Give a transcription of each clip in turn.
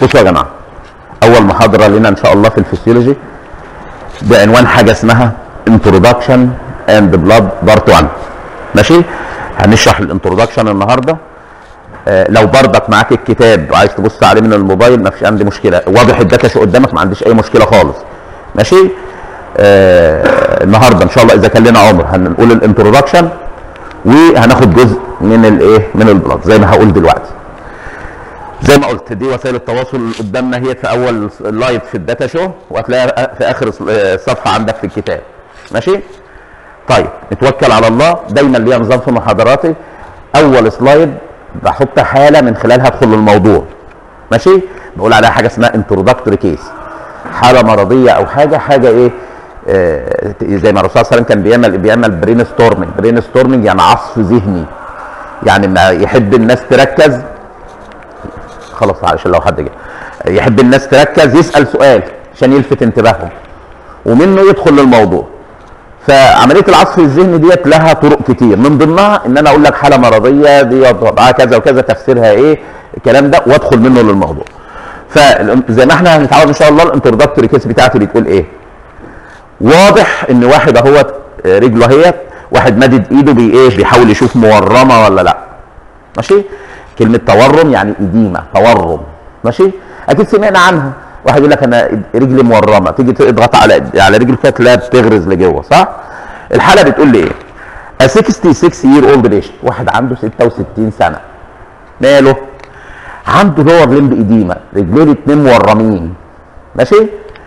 بصوا يا جماعه اول محاضره لنا ان شاء الله في الفسيولوجي بعنوان حاجه اسمها introduction and blood part 1 ماشي هنشرح الانترودكشن النهارده آه لو بردك معاك الكتاب وعايز تبص عليه من الموبايل ما فيش عندي مشكله واضح الداتا شو قدامك ما عنديش اي مشكله خالص ماشي آه النهارده ان شاء الله اذا كان لنا عمر هنقول الانترودكشن وهناخد جزء من الايه من البلاد زي ما هقول دلوقتي زي ما قلت دي وسائل التواصل اللي قدامنا هي في اول لايف في الداتا شو وهتلاقيها في اخر صفحه عندك في الكتاب ماشي طيب نتوكل على الله دايما ليا نظام في محاضراتي اول سلايد بحط حاله من خلالها ادخل الموضوع ماشي بقول عليها حاجه اسمها انتروداكتوري كيس حاله مرضيه او حاجه حاجه ايه آه زي ما الرسول صلى الله عليه وسلم كان بيعمل بيعمل برين ستورمنج برين ستورمنج يعني عصف ذهني يعني ما يحب الناس تركز خلاص عشان لو حد جه يحب الناس تركز يسال سؤال عشان يلفت انتباههم ومنه يدخل للموضوع فعمليه العصف الذهني ديت لها طرق كتير من ضمنها ان انا اقول لك حاله مرضيه دي وضعها كذا وكذا تفسيرها ايه الكلام ده وادخل منه للموضوع فزي ما احنا هنتعود ان شاء الله الانترودكتوري كيس بتاعتي بتقول ايه واضح ان واحد اهوت رجله اهيت واحد مادد ايده بي ايه بيحاول يشوف مورمه ولا لا ماشي كلمه تورم يعني اديمه تورم ماشي اكيد سمعنا عنها واحد يقول لك انا رجلي مورمه تيجي تضغط على على رجل كده تلاقيها بتغرز لجوه صح الحاله بتقول لي ايه A 66 year old patient واحد عنده 66 سنه ماله عنده لور لمب اديمه رجليه الاتنين مورمين ماشي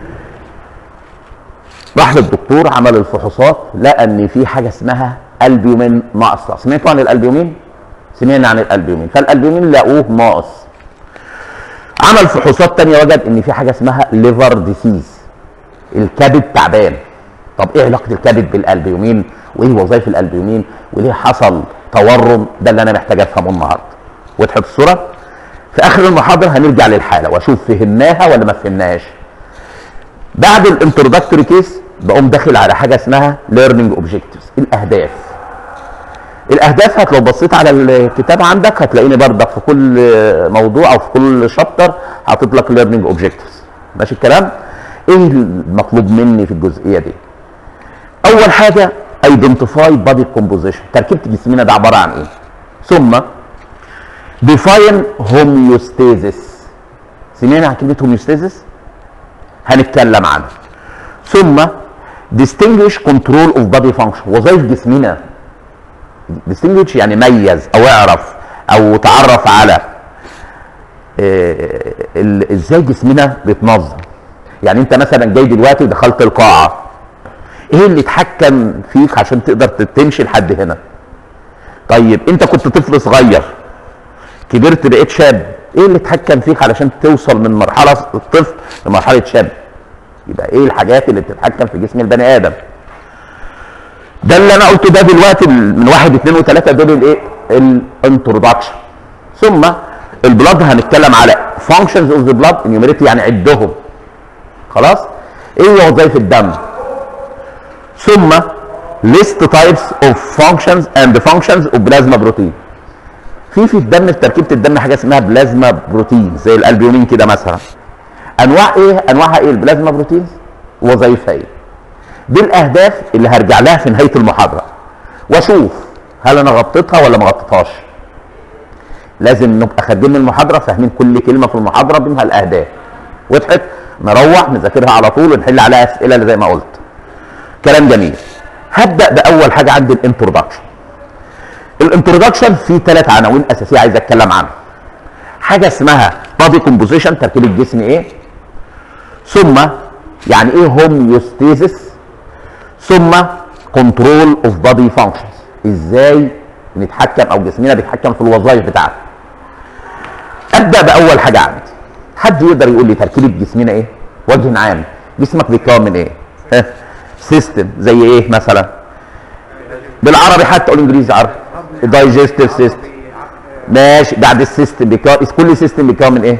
راح للدكتور عمل الفحوصات لقى ان في حاجه اسمها البيومين ناقصه سمعتوا عن الالبيومين سمعنا عن الالبيومين فالالبيومين لقوه ناقص عمل فحوصات تانية وجد ان في حاجه اسمها ليفر ديسيز الكبد تعبان طب ايه علاقه الكبد بالالبيومين وايه وظائف الالبيومين وليه حصل تورم ده اللي انا محتاج افهمه النهارده وضحت الصوره في اخر المحاضره هنرجع للحاله واشوف فهمناها ولا ما فهمناهاش بعد الانترودكتوري كيس بقوم داخل على حاجه اسمها ليرنينج اوبجكتيفز الاهداف الاهداف هت لو بصيت على الكتاب عندك هتلاقيني بردك في كل موضوع او في كل شابتر حاطط لك ليرنينج اوبجكتيفز ماشي الكلام ايه المطلوب مني في الجزئيه دي اول حاجه ايدنتيفاي بادي كومبوزيشن تركيبه جسمنا ده عباره عن ايه ثم ديفاين هوميوستيزيس سمعنا عن كلمه هوميوستيزيس هنتكلم عنها ثم distinguish control of body function وظائف جسمنا distinguish يعني ميز او اعرف او تعرف على إيه ازاي جسمنا بيتنظم يعني انت مثلا جاي دلوقتي دخلت القاعه ايه اللي اتحكم فيك عشان تقدر تمشي لحد هنا طيب انت كنت طفل صغير كبرت بقيت شاب ايه اللي اتحكم فيك علشان توصل من مرحله الطفل لمرحله شاب يبقى ايه الحاجات اللي بتتحكم في جسم البني ادم ده اللي انا قلته ده دلوقتي من واحد اثنين وثلاثه دول الايه الانترودكشن ثم البلاد هنتكلم على functions of the blood enumerate يعني عدهم خلاص ايه وظائف الدم ثم list types of functions and functions of plasma protein في في الدم في تركيبه الدم حاجه اسمها بلازما بروتين زي الالبيومين كده مثلا انواع ايه انواعها ايه البلازما بروتينز وظائفها ايه دي الاهداف اللي هرجع لها في نهايه المحاضره واشوف هل انا غطيتها ولا ما غطيتهاش لازم نبقى خارجين من المحاضره فاهمين كل كلمه في المحاضره منها الاهداف وضحت نروح نذاكرها على طول ونحل عليها اسئله زي ما قلت كلام جميل هبدا باول حاجه عندي الانترودكشن الانترودكشن فيه ثلاث عناوين اساسيه عايز اتكلم عنها حاجه اسمها بادي كومبوزيشن تركيب الجسم ايه ثم يعني ايه هوميوستيزيس ثم كنترول اوف بادي فانكشنز ازاي نتحكم او جسمنا بيتحكم في الوظائف بتاعته ابدا باول حاجه عندي حد يقدر يقول لي تركيبه جسمنا ايه وجه عام جسمك بيتكون من ايه ها سيستم زي ايه مثلا بالعربي حتى قول انجليزي عربي الدايجستيف سيستم ماشي بعد السيستم بيكون كل سيستم بيكون من ايه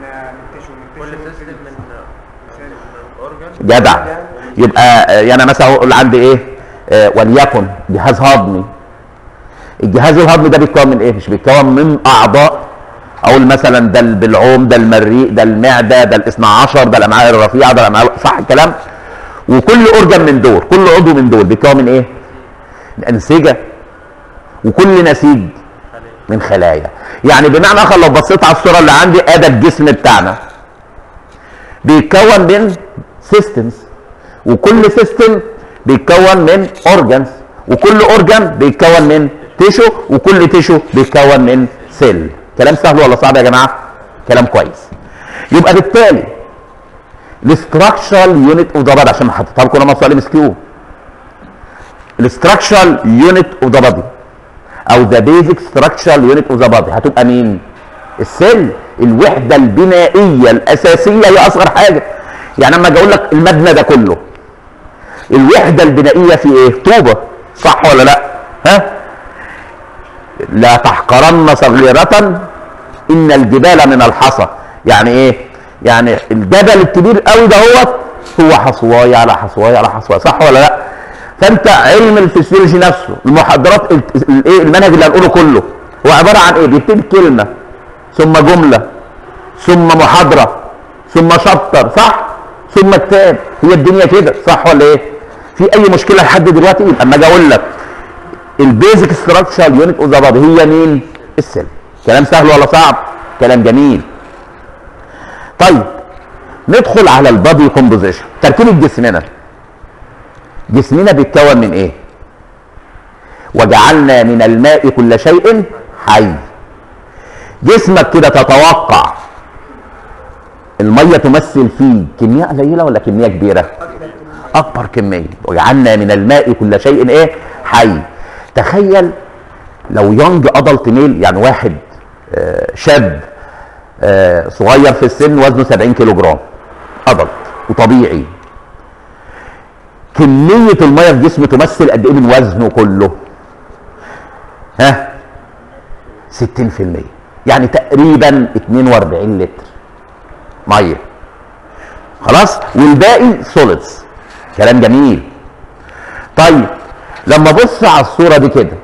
جدع يبقى يعني مثلا اقول عندي ايه آه وليكن جهاز هضمي الجهاز الهضمي ده بيتكون من ايه مش بيتكون من اعضاء اقول مثلا ده البلعوم ده المريء ده المعده ده الاثنى عشر ده الامعاء الرفيعه ده الامعاء صح الكلام وكل اورجن من دول كل عضو من دول بيتكون من ايه الانسجه وكل نسيج من خلايا يعني بمعنى اخر لو بصيت على الصوره اللي عندي ادي الجسم بتاعنا بيتكون من سيستمز وكل سيستم بيتكون من اورجنز وكل اورجن بيتكون من تيشو وكل تيشو بيتكون من سيل كلام سهل ولا صعب يا جماعه كلام كويس يبقى بالتالي الاستراكشرال يونت اوف ذا بادي عشان حطيتها لكم انا سؤال ام اس كيو الاستراكشرال يونت اوف ذا بادي او ذا بيزك ستراكشرال يونت اوف ذا بادي هتبقى مين السيل الوحده البنائيه الاساسيه هي اصغر حاجه يعني اما اجي اقول لك المبنى ده كله الوحده البنائيه في ايه طوبه صح ولا لا ها لا تحقرن صغيرة إن الجبال من الحصى يعني إيه؟ يعني الجبل الكبير قوي ده هو هو حصواية على حصواية على حصواية صح ولا لا؟ فأنت علم الفسيولوجي نفسه المحاضرات الإيه المنهج اللي هنقوله كله هو عبارة عن إيه؟ بيبتدي كلمة ثم جملة ثم محاضرة ثم شابتر صح؟ ثم كتاب هي الدنيا كده صح ولا إيه؟ في أي مشكلة لحد دلوقتي يبقى أما أجي أقول لك البيزك ستراكشر يونت اوف ذا بادي هي مين؟ السيل كلام سهل ولا صعب؟ كلام جميل طيب ندخل على البادي كومبوزيشن تركيب جسمنا جسمنا بيتكون من ايه؟ وجعلنا من الماء كل شيء حي جسمك كده تتوقع الميه تمثل فيه كميه قليله ولا كميه كبيره؟ اكبر كميه وجعلنا من الماء كل شيء ايه؟ حي تخيل لو يونج ادلت ميل يعني واحد آه شاب آه صغير في السن وزنه 70 كيلو جرام ادلت وطبيعي كمية المية في جسمه تمثل قد ايه من وزنه كله؟ ها؟ 60% يعني تقريبا 42 لتر مية خلاص؟ والباقي سوليدز كلام جميل طيب لما ابص على الصوره دي كده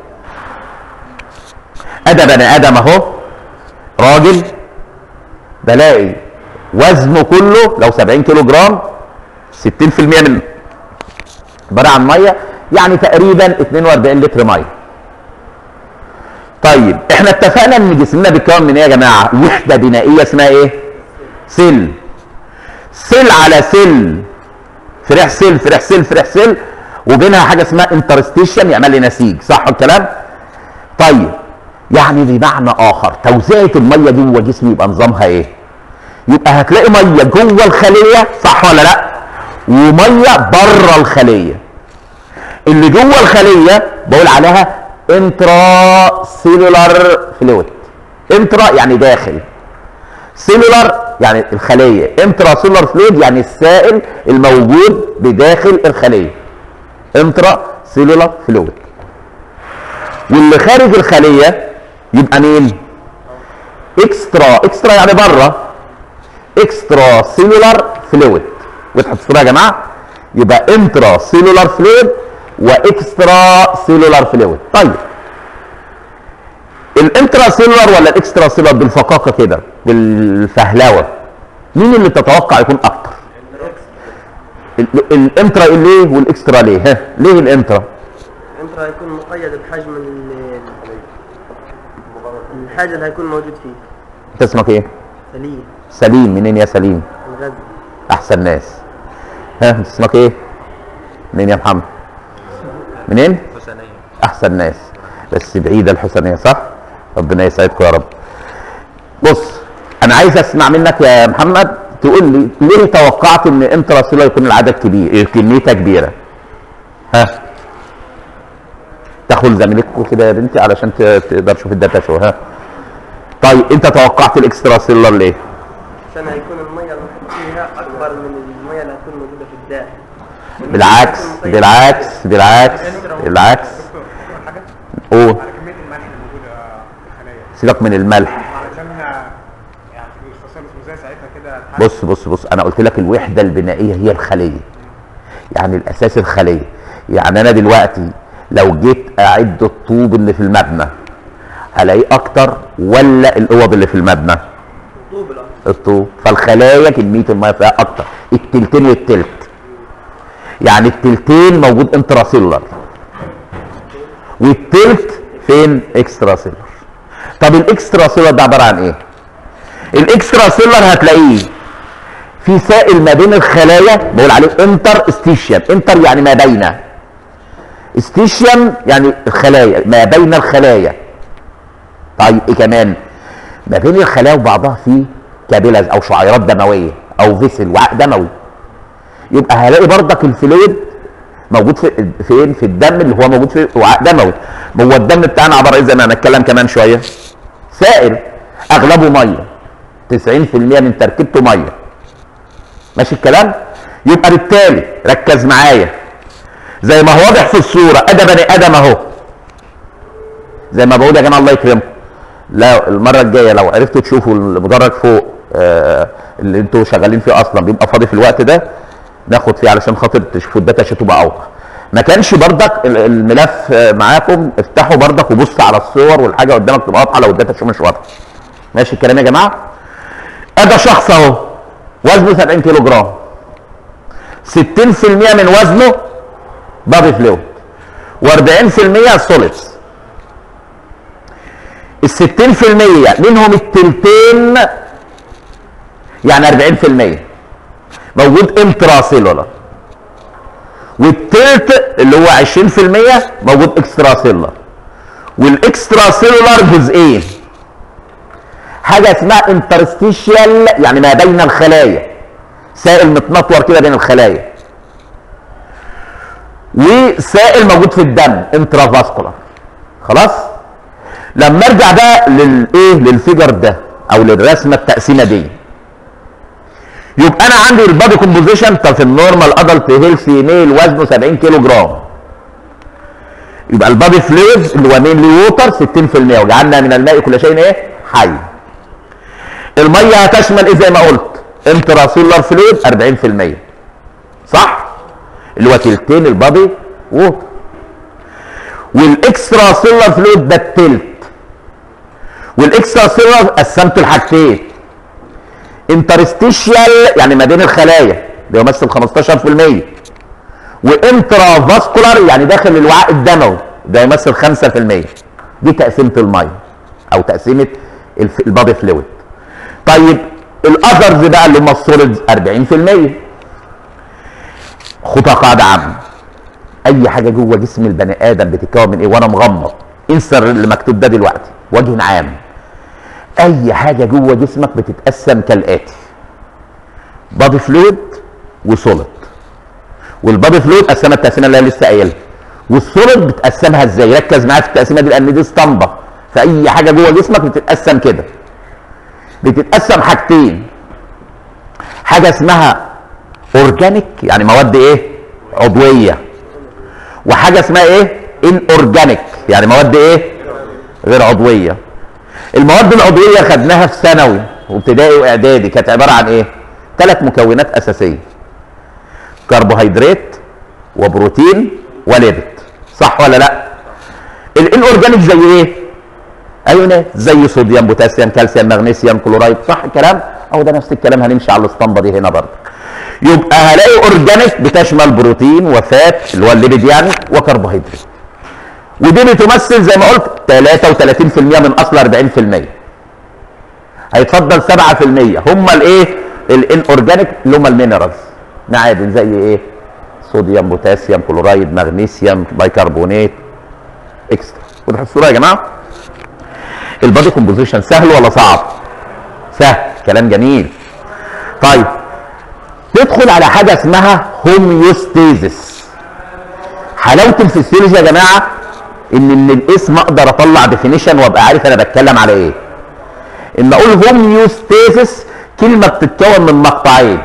ادى بني ادم اهو راجل بلاقي وزنه كله لو 70 كيلو جرام 60% منه عباره عن ميه يعني تقريبا 42 لتر ميه طيب احنا اتفقنا ان جسمنا بيتكون من ايه يا جماعه وحده بنائيه اسمها ايه سيل سيل على سيل فرح سيل فرح سيل فرح سيل وبينها حاجه اسمها انترستيشن يعمل لي نسيج صح الكلام طيب يعني بمعنى اخر توزيعه الميه جوه جسمي يبقى نظامها ايه يبقى هتلاقي ميه جوه الخليه صح ولا لا وميه بره الخليه اللي جوه الخليه بقول عليها انترا سيلولار فلويد انترا يعني داخل سيلولار يعني الخليه انترا سيلولار فلويد يعني السائل الموجود بداخل الخليه انترا سيلولار فلويد واللي خارج الخليه يبقى مين اكسترا اكسترا يعني بره اكسترا سيلولار فلويد وضحت الصوره يا جماعه يبقى انترا سيلولار فلويد واكسترا سيلولار فلويد طيب الانترا سيلولار ولا الاكسترا سيلولار بالفقاقه كده بالفهلوه مين اللي تتوقع يكون اكتر الانترا ليه والاكسترا ليه ها ليه الانترا الانترا هيكون مقيد بحجم ال- الحاجة اللي هيكون موجود فيه انت اسمك ايه سليم سليم منين يا سليم الغزل احسن ناس ها انت اسمك ايه منين يا محمد منين حسنية احسن ناس بس بعيده الحسنيه صح ربنا يسعدكم يا رب بص انا عايز اسمع منك يا محمد تقول لي ليه توقعت ان انترا سيلولار يكون العدد كبير كميتها كبيره ها تاخد زميلتكم كده يا بنتي علشان ت- تقدر تشوف الداتا شو ها طيب انت توقعت الاكسترا سيلولار ليه عشان هيكون المية المحيط فيها أكبر من المية اللي هتكون موجودة في الداخل بالعكس بالعكس بالعكس بالعكس قول على كميه الملح اللي موجوده في الخلايا سيبك من الملح علشان يعني الاختصار اسمه ازاي ساعتها كده الحاجة بص بص بص انا قلت لك الوحده البنائيه هي الخليه يعني الاساس الخليه يعني انا دلوقتي لو جيت اعد الطوب اللي في المبنى هلاقيه اكتر ولا الاوض اللي في المبنى طوب الأرض الطوب فالخلايا كميه الميه فيها اكتر التلتين والتلت يعني التلتين موجود انتراسيلر والتلت فين اكسترا سيلر طب الاكسترا سيلر ده عباره عن ايه الاكسترا سيلر هتلاقيه في سائل ما بين الخلايا بقول عليه انتر ستيشيم انتر يعني ما بين ستيشيم يعني الخلايا ما بين الخلايا طيب ايه كمان ما بين الخلايا وبعضها في كابيلاز او شعيرات دمويه او فيسل وعاء دموي يبقى هلاقي بردك الفلويد موجود في فين في الدم اللي هو موجود في وعاء دموي هو الدم بتاعنا عباره ايه زي ما هنتكلم كمان شويه سائل اغلبه ميه 90% من تركيبته ميه ماشي الكلام يبقى بالتالي ركز معايا زي ما هو واضح في الصوره ادى بني ادم اهو زي ما بقول يا جماعه الله يكرمكم لا المره الجايه لو عرفتوا تشوفوا المدرج فوق آه اللي انتوا شغالين فيه اصلا بيبقى فاضي في الوقت ده ناخد فيه علشان خاطر تشوفوا الداتا شيت تبقى اوضح ما كانش بردك ال- الملف آه، معاكم افتحوا بردك وبص على الصور والحاجه قدامك تبقى واضحه لو الداتا شيت مش واضحه ماشي الكلام يا جماعه ادى شخص اهو وزنه 70 كيلو جرام 60% من وزنه بادي فلويد و40% سوليدز ال 60% منهم التلتين يعني 40% موجود انترا سيلولر والتلت اللي هو 20% موجود اكسترا سيلولر والاكسترا سيلولر جزئين حاجه اسمها انترستيشيال يعني ما بين الخلايا سائل متنطور كده بين الخلايا وسائل موجود في الدم انترافاسكولار خلاص لما ارجع بقى للايه للفيجر ده او للرسمه التقسيمه دي يبقى انا عندي البادي كومبوزيشن في النورمال ادلت هيلثي ميل وزنه 70 كيلو جرام يبقى البادي فلويدز اللي هو مينلي ووتر 60% وجعلنا من الماء كل شيء ايه حي الميه هتشمل ايه زي ما قلت انتراسولار فلويد 40% صح اللي هو تلتين البادي ووتر والاكسترا سيلر فلويد ده التلت والاكسترا سيلر قسمته لحاجتين انترستيشيال يعني ما بين الخلايا ده يمثل 15% وانترا فاسكولار يعني داخل الوعاء الدموي ده يمثل 5% دي تقسيمه الميه او تقسيمه الف- البادي فلويد طيب الاذرز بقى اللي هم السوليدز 40% خدها قاعده عامه اي حاجه جوه جسم البني ادم بتتكون من ايه وانا مغمض انسى اللي مكتوب ده دلوقتي وجه عام اي حاجه جوه جسمك بتتقسم كالاتي بادي فلويد وسوليد والبادي فلويد قسمها التقسيمه اللي انا لسه قايلها والسوليد بتقسمها ازاي ركز معايا في التقسيمه دي لان دي اسطمبه فاي حاجه جوه جسمك بتتقسم كده بتتقسم حاجتين حاجه اسمها اورجانيك يعني مواد ايه عضويه وحاجه اسمها ايه ان اورجانيك يعني مواد ايه غير عضويه المواد العضويه خدناها في ثانوي وابتدائي واعدادي كانت عباره عن ايه ثلاث مكونات اساسيه كربوهيدرات وبروتين وليبت صح ولا لا الان اورجانيك زي ايه ايونات زي صوديوم بوتاسيوم كالسيوم مغنيسيوم كلورايد صح الكلام اهو ده نفس الكلام هنمشي على الاسطمبه دي هنا برضه يبقى هلاقي اورجانيك بتشمل بروتين وفات اللي هو الليبيد يعني وكربوهيدرات ودي بتمثل زي ما قلت 33% من اصل 40% هيتفضل 7% هم الايه الان اورجانيك اللي هم المينرالز معادن زي ايه صوديوم بوتاسيوم كلورايد مغنيسيوم بايكربونات اكسترا واضح الصوره يا جماعه البادي كومبوزيشن سهل ولا صعب سهل كلام جميل طيب تدخل على حاجه اسمها هوميوستيزس حلاوه الفسيولوجي يا جماعه ان من الاسم اقدر اطلع ديفينيشن وابقى عارف انا بتكلم على ايه ان اقول هوميوستيزس كلمه بتتكون من مقطعين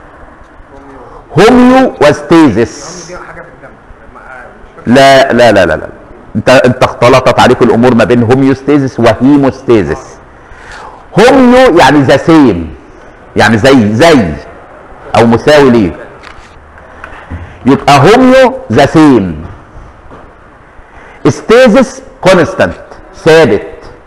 هوميو وستيزس دي حاجه في الدم ما- مش فاكر لا لا لا لا لا انت انت اختلطت عليك الامور ما بين هوميوستيزس وهيموستيزس هوميو يعني ذا سيم يعني زي زي او مساوي ليه يبقى هوميو ذا سيم ستيزس كونستانت ثابت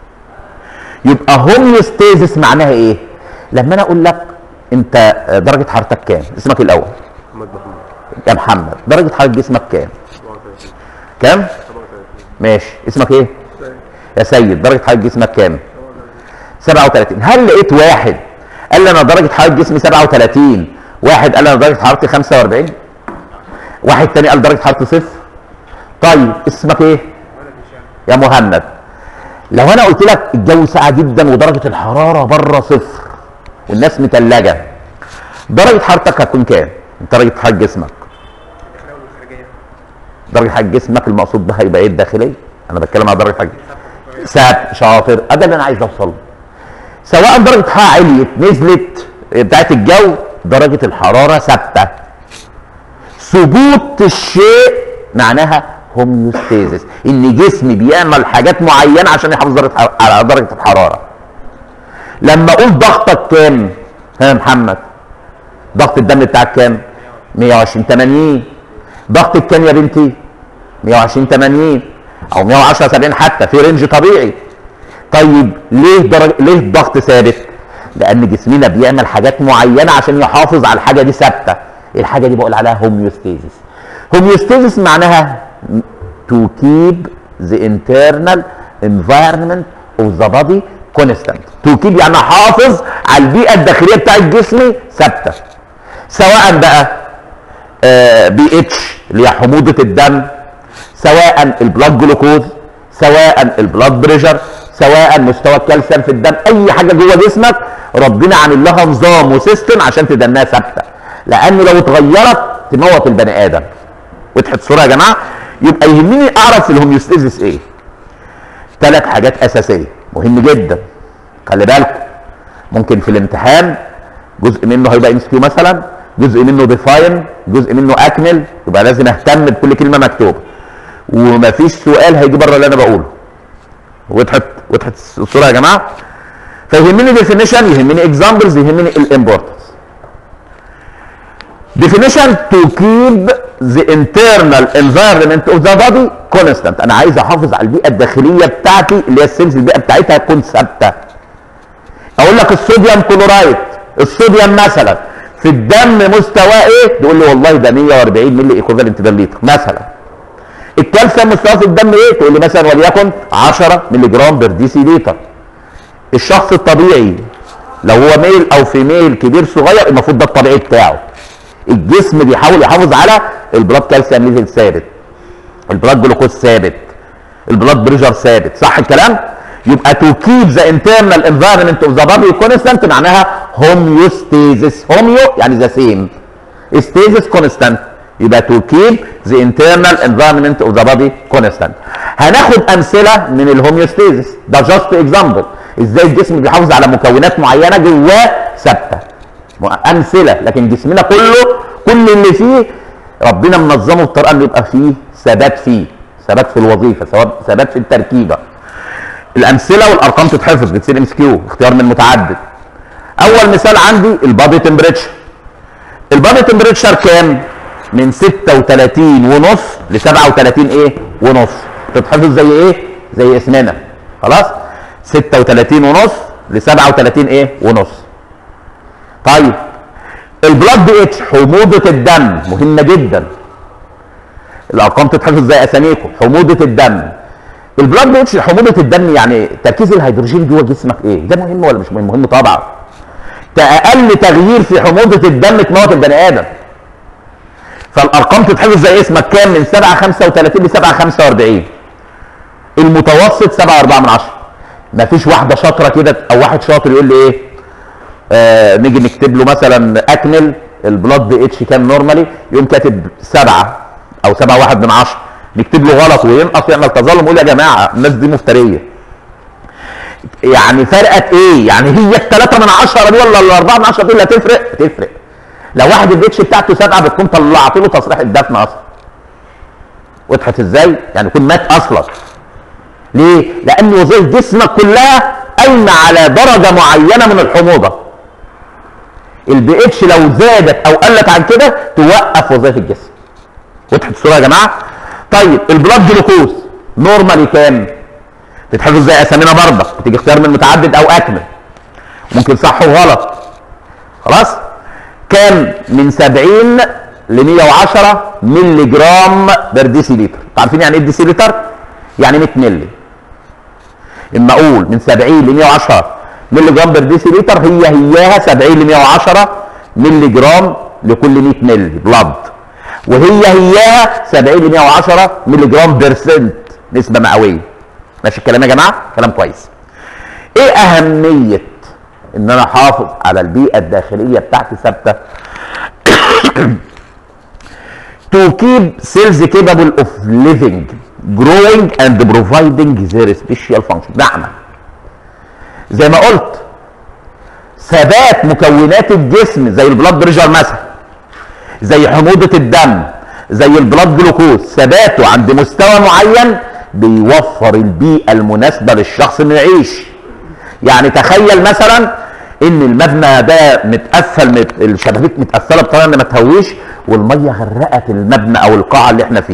يبقى هوميوستيزس معناها ايه لما انا اقول لك انت آه، درجه حرارتك كام اسمك الاول محمد محمود يا محمد درجه حراره جسمك كام 37 كام 37 ماشي اسمك ايه يا سيد درجه حراره جسمك كام 37 هل لقيت واحد قال لي انا درجه حراره جسمي 37 واحد قال لي انا درجه حرارتي 45 واحد تاني قال درجه حرارتي صفر طيب اسمك ايه يا مهند لو انا قلت لك الجو ساقع جدا ودرجه الحراره بره صفر والناس متلجه درجه حرارتك هتكون كام درجه حراره جسمك الداخليه والخارجيه درجه حراره جسمك المقصود بها يبقى ايه الداخليه انا بتكلم على درجه حراره ثابت شاطر ده اللي انا عايز اوصل له سواء درجه حراره عليت نزلت بتاعت الجو درجه الحراره ثابته ثبوت الشيء معناها هوميوستيزس ان جسمي بيعمل حاجات معينه عشان يحافظ درجه حر- على درجه الحراره لما اقول ضغطك كام ها يا محمد ضغط الدم بتاعك كام 120 80 ضغطك كام يا بنتي 120 80 او 110 70 حتى في رينج طبيعي طيب ليه درجة ليه الضغط ثابت لان جسمنا بيعمل حاجات معينه عشان يحافظ على الحاجه دي ثابته الحاجه دي بقول عليها هوميوستيزيس هوميوستيزيس معناها to keep the internal environment of the body constant to keep يعني احافظ على البيئه الداخليه بتاعت جسمي ثابته سواء بقى بي اتش اللي هي حموضه الدم سواء البلاد جلوكوز سواء البلاد بريشر سواء مستوى الكالسيوم في الدم اي حاجه جوه جسمك ربنا عامل لها نظام وسيستم عشان تدناها ثابته لان لو اتغيرت تموت البني ادم وضحت الصوره يا جماعه يبقى يهمني اعرف الهوميوستيزيس ايه ثلاث حاجات اساسيه مهم جدا خلي بالكم ممكن في الامتحان جزء منه هيبقى ام كيو مثلا جزء منه ديفاين جزء منه اكمل يبقى لازم اهتم بكل كلمه مكتوبه ومفيش سؤال هيجي بره اللي انا بقوله وضحت وضحت الصوره يا جماعه فيهمني ديفينيشن يهمني اكزامبلز يهمني الامبورتنس definition to keep the internal environment of the body constant انا عايز احافظ على البيئه الداخليه بتاعتي اللي هي السيلز البيئه بتاعتها تكون ثابته اقول لك الصوديوم كلورايد الصوديوم مثلا في الدم مستواه ايه تقول لي والله ده 140 ملي ايكوفالنت بالليتر مثلا الكالسيوم مستواه في الدم ايه تقول لي مثلا وليكن 10 ملي جرام بر دي سي لتر الشخص الطبيعي لو هو ميل او فيميل كبير صغير المفروض ده الطبيعي بتاعه الجسم بيحاول يحافظ على البلاد كالسيوم ليفل ثابت البلاد جلوكوز ثابت البلاد بريشر ثابت صح الكلام يبقى تو كيب ذا انترنال انفايرمنت اوف ذا بادي كونستانت معناها هوميوستيزيس هوميو يعني ذا سيم ستيزيس كونستانت يبقى تو كيب ذا انترنال انفايرمنت اوف ذا بادي كونستانت هناخد امثله من الهوميوستيزيس ده جاست اكزامبل ازاي الجسم بيحافظ على مكونات معينه جواه ثابته امثله لكن جسمنا كله كل اللي فيه ربنا منظمه بطريقه انه يبقى فيه ثبات فيه ثبات في الوظيفه ثبات- ثبات في التركيبه الامثله والارقام تتحفظ بتصير ام اس كيو اختيار من متعدد اول مثال عندي البادي تمبريتشر البادي تمبريتشر كام من 36 ونص ل 37 ايه ونص تتحفظ زي ايه زي اسمنا خلاص 36 ونص ل 37 ايه ونص طيب البلاد بي اتش حموضه الدم مهمه جدا الارقام تتحفظ زي اساميكم حموضه الدم البلاد بي اتش حموضه الدم يعني تركيز الهيدروجين جوه جسمك ايه ده مهم ولا مش مهم مهم طبعا ده اقل تغيير في حموضه الدم تموت البني ادم فالارقام تتحفظ زي اسمك كام من 7 35 ل 7 45 المتوسط 7 4 من 10 مفيش واحده شاطره كده او واحد شاطر يقول لي ايه آه نيجي نكتب له مثلا اكمل البلاد بي اتش كام نورمالي يقوم كاتب سبعه او سبعه واحد من عشره نكتب له غلط وينقص يعمل تظلم يقول يا جماعه الناس دي مفتريه يعني فرقت ايه؟ يعني هي الثلاثه من عشره دي ولا الاربعه من عشره دي اللي هتفرق؟ تفرق لو واحد البي اتش بتاعته سبعه بتكون طلعت له تصريح الدفن اصلا وضحت ازاي؟ يعني يكون مات اصلا ليه؟ لان وظائف جسمك كلها قايمه على درجه معينه من الحموضه البي اتش لو زادت او قلت عن كده توقف وظائف الجسم وضحت الصوره يا جماعه طيب البلاد جلوكوز نورمالي كام تتحفظ زي اسامينا برضه بتيجي اختيار من متعدد او اكمل ممكن صح وغلط خلاص كام من 70 ل 110 مللي جرام بر ديسي لتر انتوا عارفين يعني ايه ديسي لتر يعني 100 مللي اما اقول من 70 ل 110 مللي جرام بر ديسي لتر هي هياها 70 ل 110 مللي جرام لكل 100 مللي بلد وهي هياها 70 ل 110 مللي جرام برسنت نسبه مئويه ماشي الكلام يا جماعه كلام كويس ايه اهميه ان انا احافظ على البيئه الداخليه بتاعتي ثابته to keep cells capable of living growing and providing their special function نعم زي ما قلت ثبات مكونات الجسم زي البلاد بريشر مثلا زي حموضة الدم زي البلاد جلوكوز ثباته عند مستوى معين بيوفر البيئة المناسبة للشخص انه يعيش يعني تخيل مثلا ان المبنى ده متقفل مت... الشبابيك متقفله بطريقه ان ما تهويش والميه غرقت المبنى او القاعه اللي احنا فيه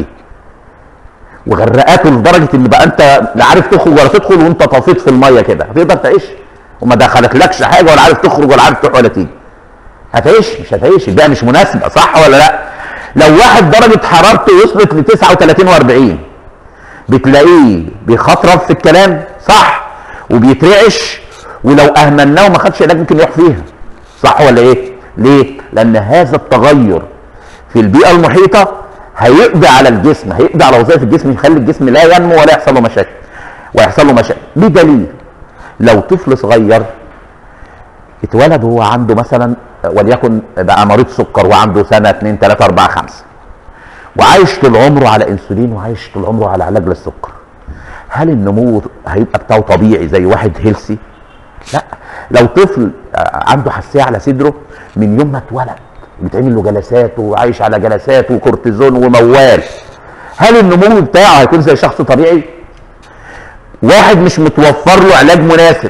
وغرقته لدرجه ان بقى انت لا عارف تخرج ولا تدخل وانت طفيت في الميه كده هتقدر تعيش وما دخلتلكش حاجه ولا عارف تخرج ولا عارف تروح ولا تيجي هتعيش مش هتعيش البيئه مش مناسبه صح ولا لا لو واحد درجه حرارته وصلت ل 39 و40 بتلاقيه بيخطرف في الكلام صح وبيترعش ولو اهملناه وما خدش علاج ممكن يروح فيها صح ولا ايه ليه لان هذا التغير في البيئه المحيطه هيقضي على الجسم هيقضي على وظائف الجسم يخلي الجسم لا ينمو ولا يحصل له مشاكل ويحصل له مشاكل بدليل لو طفل صغير اتولد وهو عنده مثلا وليكن بقى مريض سكر وعنده سنه 2 3 4 5 وعايش طول عمره على انسولين وعايش طول عمره على علاج للسكر هل النمو هيبقى بتاعه طبيعي زي واحد هيلسي لا لو طفل عنده حساسيه على صدره من يوم ما اتولد بيتعمل له جلسات وعايش على جلسات وكورتيزون وموال هل النمو بتاعه هيكون زي شخص طبيعي واحد مش متوفر له علاج مناسب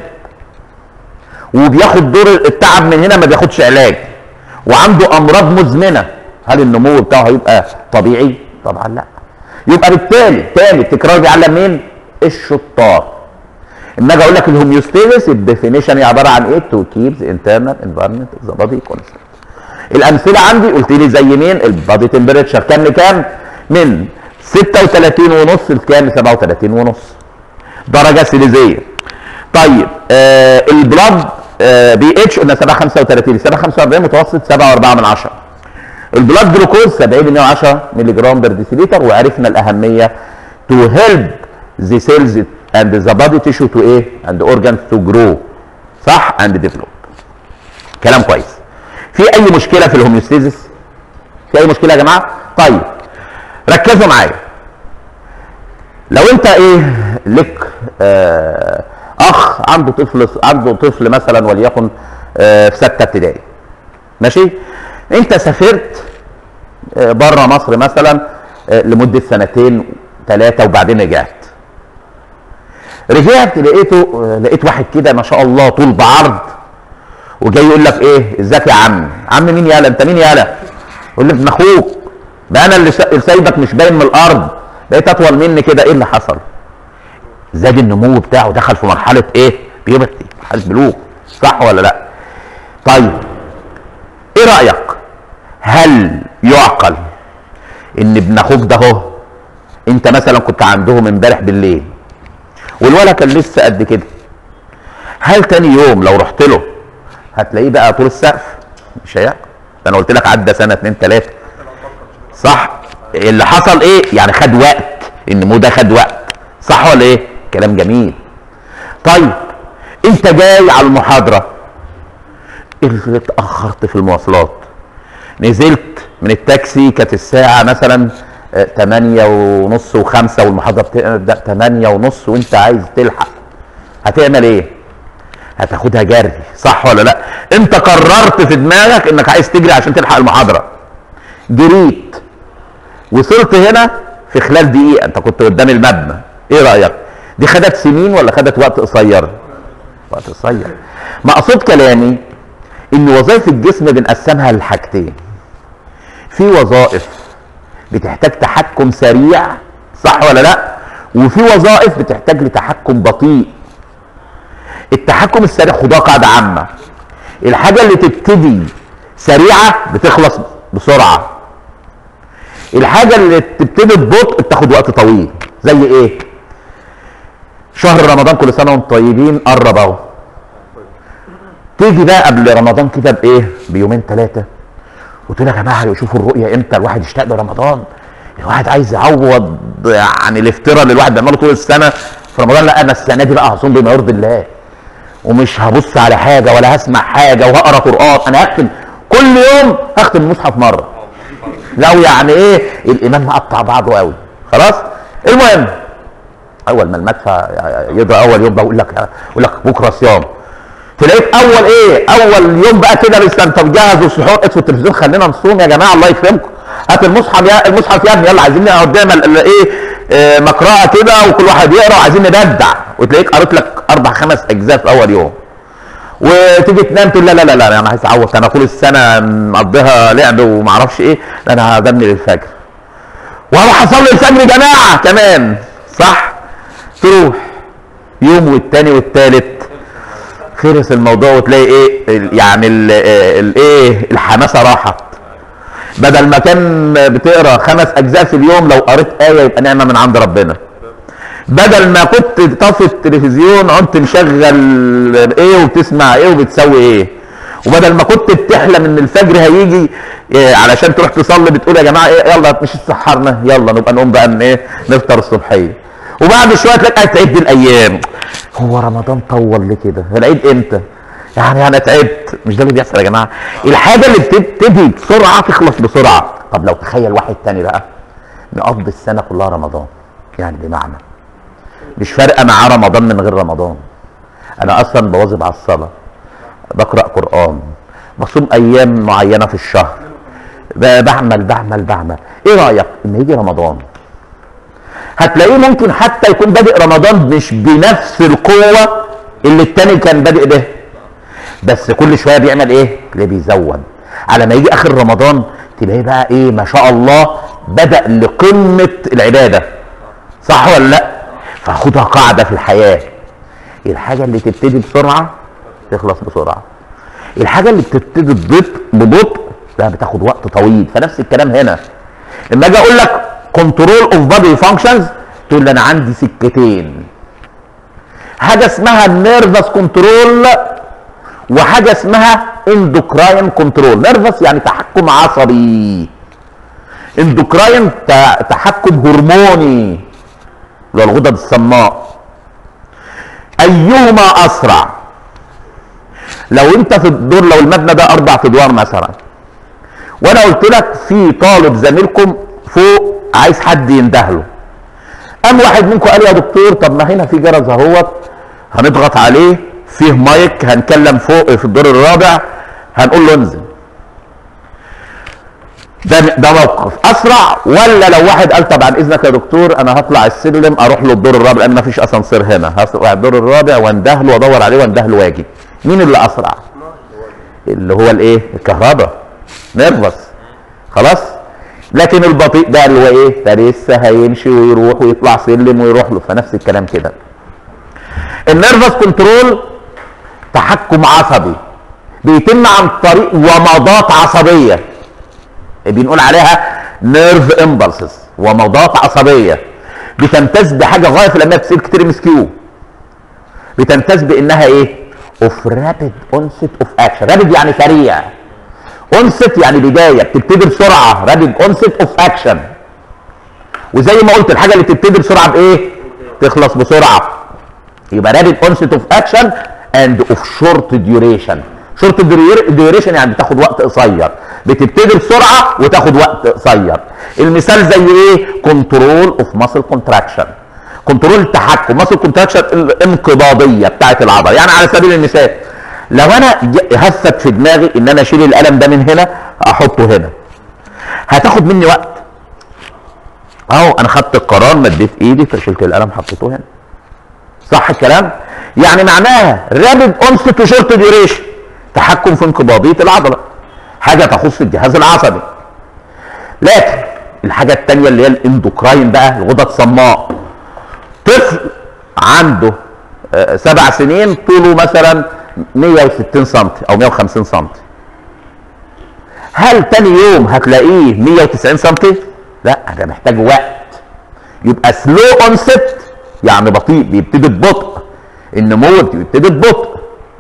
وبياخد دور التعب من هنا ما بياخدش علاج وعنده امراض مزمنه هل النمو بتاعه هيبقى طبيعي طبعا لا يبقى بالتالي تاني التكرار بيعلم مين الشطار اما اجي اقول لك الهوميوستيزيس الديفينيشن هي عباره عن ايه تو كيب ذا انترنال انفايرمنت اوف ذا بادي كونستنت الامثله عندي قلت لي زي مين البادي تمبريتشر كام لكام من 36 ونص لكام 37 ونص درجه سيليزيه طيب آه البلاد آه بي اتش قلنا 7 35 7 45 متوسط 7 4 من 10 البلاد جلوكوز 70 110 مللي جرام بر ديسيليتر وعرفنا الاهميه تو هيلب ذا سيلز and the body tissue to ايه and the organs to grow صح and develop كلام كويس في اي مشكله في الهوميوستيزيس في اي مشكله يا جماعه طيب ركزوا معايا لو انت ايه لك آه اخ عنده طفل عنده طفل مثلا وليكن آه في سته ابتدائي ماشي انت سافرت آه بره مصر مثلا آه لمده سنتين ثلاثه وبعدين رجعت رجعت لقيته لقيت واحد كده ما شاء الله طول بعرض وجاي يقول لك ايه ازيك يا عم عم مين يالا انت مين يالا يقول لك ابن اخوك ده انا اللي سايبك مش باين من الارض بقيت اطول مني كده ايه اللي حصل زاد النمو بتاعه دخل في مرحله ايه بيوبرتي مرحله بلوغ صح ولا لا طيب ايه رايك هل يعقل ان ابن اخوك ده هو انت مثلا كنت عندهم امبارح بالليل والولد كان لسه قد كده هل تاني يوم لو رحت له هتلاقيه بقى طول السقف مش هيعقل ده انا قلت لك عدى سنه اتنين تلاته صح اللي حصل ايه يعني خد وقت النمو ده خد وقت صح ولا ايه كلام جميل طيب انت جاي على المحاضره اللي اتاخرت في المواصلات نزلت من التاكسي كانت الساعه مثلا تمانية ونص وخمسة والمحاضرة بتبدأ تمانية ونص وانت عايز تلحق هتعمل ايه؟ هتاخدها جري صح ولا لا؟ انت قررت في دماغك انك عايز تجري عشان تلحق المحاضرة جريت وصلت هنا في خلال دقيقة انت كنت قدام المبنى ايه رأيك؟ دي خدت سنين ولا خدت وقت قصير؟ وقت قصير مقصود كلامي ان وظائف الجسم بنقسمها لحاجتين في وظائف بتحتاج تحكم سريع صح ولا لا وفي وظائف بتحتاج لتحكم بطيء التحكم السريع خدها قاعده عامه الحاجه اللي تبتدي سريعه بتخلص بسرعه الحاجه اللي تبتدي ببطء بتاخد وقت طويل زي ايه شهر رمضان كل سنه وانتم طيبين قرب اهو تيجي بقى قبل رمضان كده بايه بيومين ثلاثه وتقول يا جماعه شوفوا الرؤيه امتى الواحد يشتاق لرمضان الواحد عايز يعوض يعني الافتراء اللي الواحد بيعمله طول السنه في رمضان لا انا السنه دي بقى هصوم بما يرضي الله ومش هبص على حاجه ولا هسمع حاجه وهقرا قران انا هختم كل يوم هختم المصحف مره لو يعني ايه الايمان مقطع بعضه قوي خلاص المهم اول ما المدفع يضرب اول يوم بقول لك يقول لك بكره صيام تلاقيك اول ايه اول يوم بقى كده لسه انت مجهز والسحور اطفوا التلفزيون خلينا نصوم يا جماعه الله يكرمكم هات المصحف يا المصحف يا ابني يلا عايزين نقعد قدام ال- ال- ايه آه، مقرأة كده وكل واحد يقرا وعايزين نبدع وتلاقيك قريت لك اربع خمس اجزاء في اول يوم وتيجي تنام تقول لا لا لا لا انا عايز اعوض انا طول السنه مقضيها لعب وما اعرفش ايه لا انا هدمني للفجر وهروح اصلي الفجر يا جماعه كمان صح تروح يوم والتاني والتالت خلص الموضوع وتلاقي ايه ال- يعني ال- الايه الحماسه راحت بدل ما كان بتقرا خمس اجزاء في اليوم لو قريت ايه يبقى نعمه من عند ربنا بدل ما كنت طافي التلفزيون قمت مشغل ايه وبتسمع ايه وبتسوي ايه وبدل ما كنت بتحلم ان الفجر هيجي إيه علشان تروح تصلي بتقول يا جماعه ايه يلا مش اتسحرنا يلا نبقى نقوم بقى ن- ايه نفطر الصبحيه وبعد شويه تلاقي قاعد تعد الايام هو رمضان طول ليه كده العيد امتى يعني انا تعبت مش ده اللي بيحصل يا جماعه الحاجه اللي بتبتدي بسرعه تخلص بسرعه طب لو تخيل واحد تاني بقى نقضي السنه كلها رمضان يعني بمعنى مش فارقه معاه رمضان من غير رمضان انا اصلا بواظب على الصلاه بقرا قران بصوم ايام معينه في الشهر ب- بعمل بعمل بعمل ايه رايك ان يجي رمضان هتلاقيه ممكن حتى يكون بادئ رمضان مش بنفس القوه اللي التاني كان بادئ به بس كل شويه بيعمل ايه اللي بيزود على ما يجي اخر رمضان تلاقيه بقى ايه ما شاء الله بدا لقمه العباده صح ولا لا فخدها قاعده في الحياه الحاجه اللي تبتدي بسرعه تخلص بسرعه الحاجه اللي بتبتدي ببطء ببطء لا بتاخد وقت طويل فنفس الكلام هنا لما اجي اقول لك كنترول اوف بادي فانكشنز تقول لي انا عندي سكتين حاجه اسمها نيرفس كنترول وحاجه اسمها اندوكراين كنترول نيرفس يعني تحكم عصبي اندوكراين ت- تحكم هرموني اللي هو الغدد الصماء ايهما اسرع لو انت في الدور لو المبنى ده اربع ادوار مثلا وانا قلت لك في طالب زميلكم فوق عايز حد يندهله قام واحد منكم قال يا دكتور طب ما هنا في جرس اهوت هنضغط عليه فيه مايك هنكلم فوق في الدور الرابع هنقول له انزل ده ده موقف اسرع ولا لو واحد قال طب عن اذنك يا دكتور انا هطلع السلم اروح له الدور الرابع لان مفيش اسانسير هنا هطلع الدور الرابع واندهله وادور عليه واندهله واجي مين اللي اسرع اللي هو الايه الكهرباء نيرفس خلاص لكن البطيء ده اللي هو ايه ده لسه هيمشي ويروح ويطلع سلم ويروح له فنفس الكلام كده النيرفس كنترول تحكم عصبي بيتم عن طريق ومضات عصبيه بنقول عليها نيرف امبلسز ومضات عصبيه بتمتاز بحاجه غايه في الاهميه بتصير كتير ام اس كيو بتمتاز بانها ايه؟ اوف رابid onset اوف اكشن رابد يعني سريع onset يعني بدايه بتبتدي بسرعه رابد onset اوف اكشن وزي ما قلت الحاجه اللي بتبتدي بسرعه بايه؟ تخلص بسرعه يبقى رابد onset اوف اكشن اند اوف شورت ديوريشن شورت ديوريشن يعني بتاخد وقت قصير بتبتدي بسرعه وتاخد وقت قصير المثال زي ايه كنترول اوف ماسل كونتراكشن كنترول التحكم ماسل كونتراكشن الانقباضيه بتاعه العضله يعني على سبيل المثال لو انا ج- هفت في دماغي ان انا اشيل القلم ده من هنا احطه هنا هتاخد مني وقت اهو انا خدت القرار مديت ايدي فشلت القلم حطيته هنا صح الكلام يعني معناها رابد اونست وشورت ديوريشن تحكم في انقباضيه العضله حاجه تخص الجهاز العصبي لكن الحاجه الثانيه اللي هي الاندوكراين بقى الغدد الصماء طفل عنده آه، سبع سنين طوله مثلا 160 سم او 150 سم هل تاني يوم هتلاقيه 190 سم لا ده محتاج وقت يبقى سلو اونست يعني بطيء بيبتدي ببطء النمو بيبتدي ببطء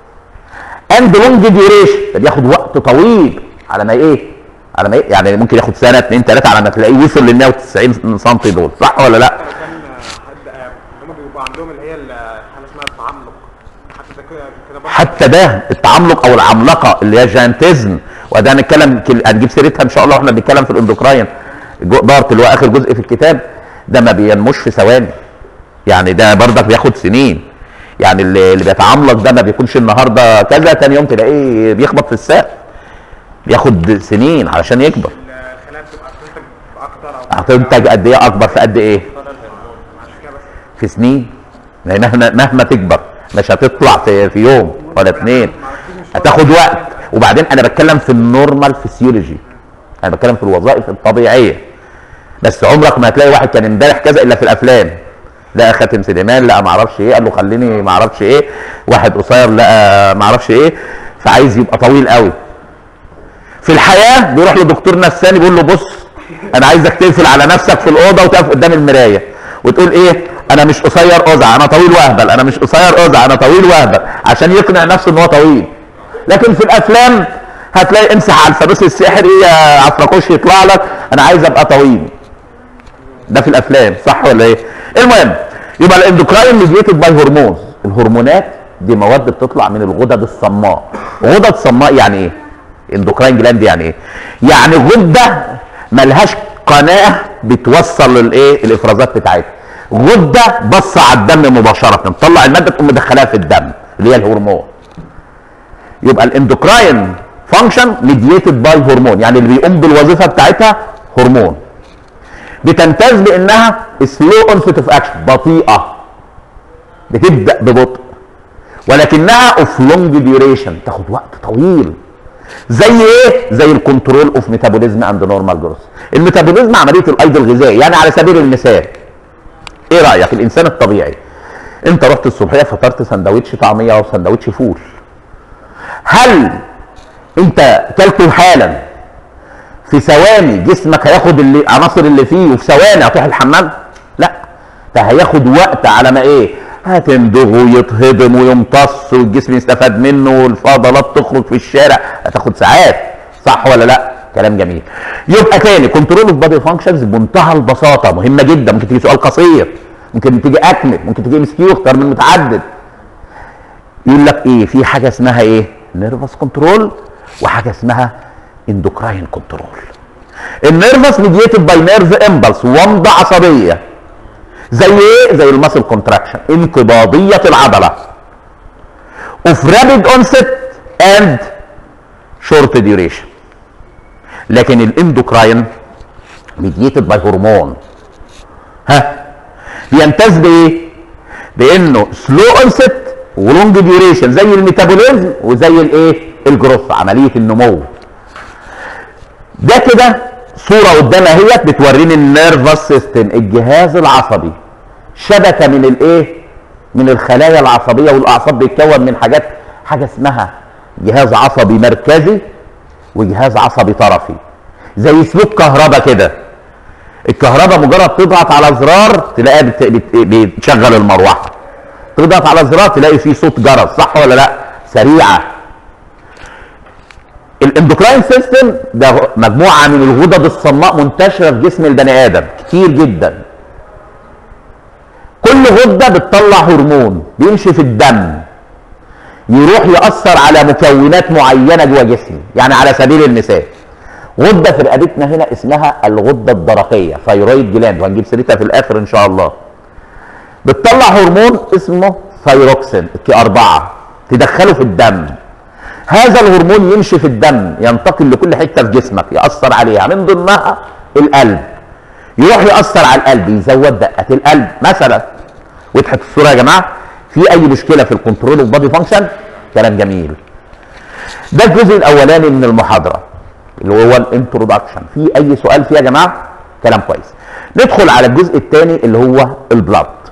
اند لونج ديوريشن ده بياخد وقت طويل على ما ايه على ما إيه؟ يعني ممكن ياخد سنه اتنين تلاته على ما تلاقيه وصل لل 190 سم دول صح ولا لا؟ كان حد آه، هم بيبقوا عندهم اللي هي ال- حاجه اسمها التعمق حتى ده كده كده برضه حتى ده التعمق او العملاقه اللي هي جانتزم وده هنتكلم كل- هنجيب سيرتها ان شاء الله واحنا بنتكلم في الاندوكراين جو- دارت اللي هو اخر جزء في الكتاب ده ما بينموش في ثواني يعني ده برضك بياخد سنين يعني اللي, اللي بيتعملق ده ما بيكونش النهارده كذا تاني يوم تلاقيه بيخبط في السقف بياخد سنين علشان يكبر الخلايا بتبقى بتنتج اكتر او هتنتج قد ايه اكبر في قد ايه عشان كده بس في سنين يعني مهما مهما تكبر مش هتطلع في, في يوم ولا اتنين هتاخد وقت وبعدين انا بتكلم في النورمال فيسيولوجي انا بتكلم في الوظائف الطبيعيه بس عمرك ما هتلاقي واحد كان امبارح كذا الا في الافلام لقى خاتم سليمان لقى ما اعرفش ايه قال له خليني ما اعرفش ايه واحد قصير لقى ما اعرفش ايه فعايز يبقى طويل قوي في الحياه بيروح لدكتور نفساني بيقول له بص انا عايزك تقفل على نفسك في الاوضه وتقف قدام المرايه وتقول ايه انا مش قصير قزع انا طويل واهبل انا مش قصير قزع انا طويل واهبل عشان يقنع نفسه ان هو طويل لكن في الافلام هتلاقي امسح على الفانوس السحري يا عفركوش يطلع لك انا عايز ابقى طويل ده في الافلام صح ولا ايه المهم يبقى الاندوكراين ميديتد باي هرمونز الهرمونات دي مواد بتطلع من الغدد الصماء غدد صماء يعني ايه اندوكراين جلاند يعني ايه يعني غده ملهاش قناه بتوصل الايه الافرازات بتاعتها غده بص على الدم مباشره تطلع الماده تقوم مدخلها في الدم اللي هي الهرمون يبقى الاندوكراين فانكشن ميديتد باي هرمون يعني اللي بيقوم بالوظيفه بتاعتها هرمون بتمتاز بانها سلو اونست اوف اكشن بطيئه بتبدا ببطء ولكنها اوف لونج ديوريشن تاخد وقت طويل زي ايه زي الكنترول اوف ميتابوليزم اند نورمال جروث الميتابوليزم عمليه الايض الغذائي يعني على سبيل المثال ايه رايك الانسان الطبيعي انت رحت الصبحيه فطرت سندوتش طعميه او سندوتش فول هل انت كلته حالا في ثواني جسمك هياخد اللي- العناصر اللي فيه وفي ثواني هتروح الحمام لا ده هياخد وقت على ما ايه هتندغ ويتهضم ويمتص والجسم يستفاد منه والفضلات تخرج في الشارع هتاخد ساعات صح ولا لا كلام جميل يبقى تاني كنترول اوف بادي فانكشنز بمنتهى البساطه مهمه جدا ممكن تيجي سؤال قصير ممكن تيجي اكمل ممكن تيجي مسكيو اختار من متعدد يقول لك ايه في حاجه اسمها ايه نيرفس كنترول وحاجه اسمها اندوكراين كنترول النيرفس ميديتد باي نيرف امبلس ومضه عصبيه زي ايه زي الماسل كونتراكشن انقباضيه العضله اوف رابيد اونست اند شورت ديوريشن لكن الاندوكراين ميديتد باي هرمون ها بيمتاز بايه بانه سلو اونست ولونج ديوريشن زي الميتابوليزم وزي الايه الجروث عمليه النمو ده كده صوره قدامها اهيت بتوريني النيرفس سيستم الجهاز العصبي شبكه من الايه من الخلايا العصبيه والاعصاب بيتكون من حاجات حاجه اسمها جهاز عصبي مركزي وجهاز عصبي طرفي زي سلوك كهرباء كده الكهرباء مجرد تضغط على زرار تلاقيها بت... بت... بتشغل المروحه تضغط على زرار تلاقي فيه صوت جرس صح ولا لا سريعه الاندوكراين سيستم ده مجموعه من الغدد الصماء منتشره في جسم البني ادم كتير جدا كل غده بتطلع هرمون بيمشي في الدم يروح ياثر على مكونات معينه جوه جسمي يعني على سبيل المثال غده في رقبتنا هنا اسمها الغده الدرقيه ثايرويد جلاند وهنجيب سيرتها في الاخر ان شاء الله بتطلع هرمون اسمه ثايروكسين كي 4 تدخله في الدم هذا الهرمون يمشي في الدم ينتقل لكل حته في جسمك ياثر عليها من ضمنها القلب يروح ياثر على القلب يزود دقات القلب مثلا وضحت الصوره يا جماعه في اي مشكله في الكنترول اوف بادي فانكشن كلام جميل ده الجزء الاولاني من المحاضره اللي هو الانترودكشن في اي سؤال فيه يا جماعه كلام كويس ندخل على الجزء الثاني اللي هو البلاد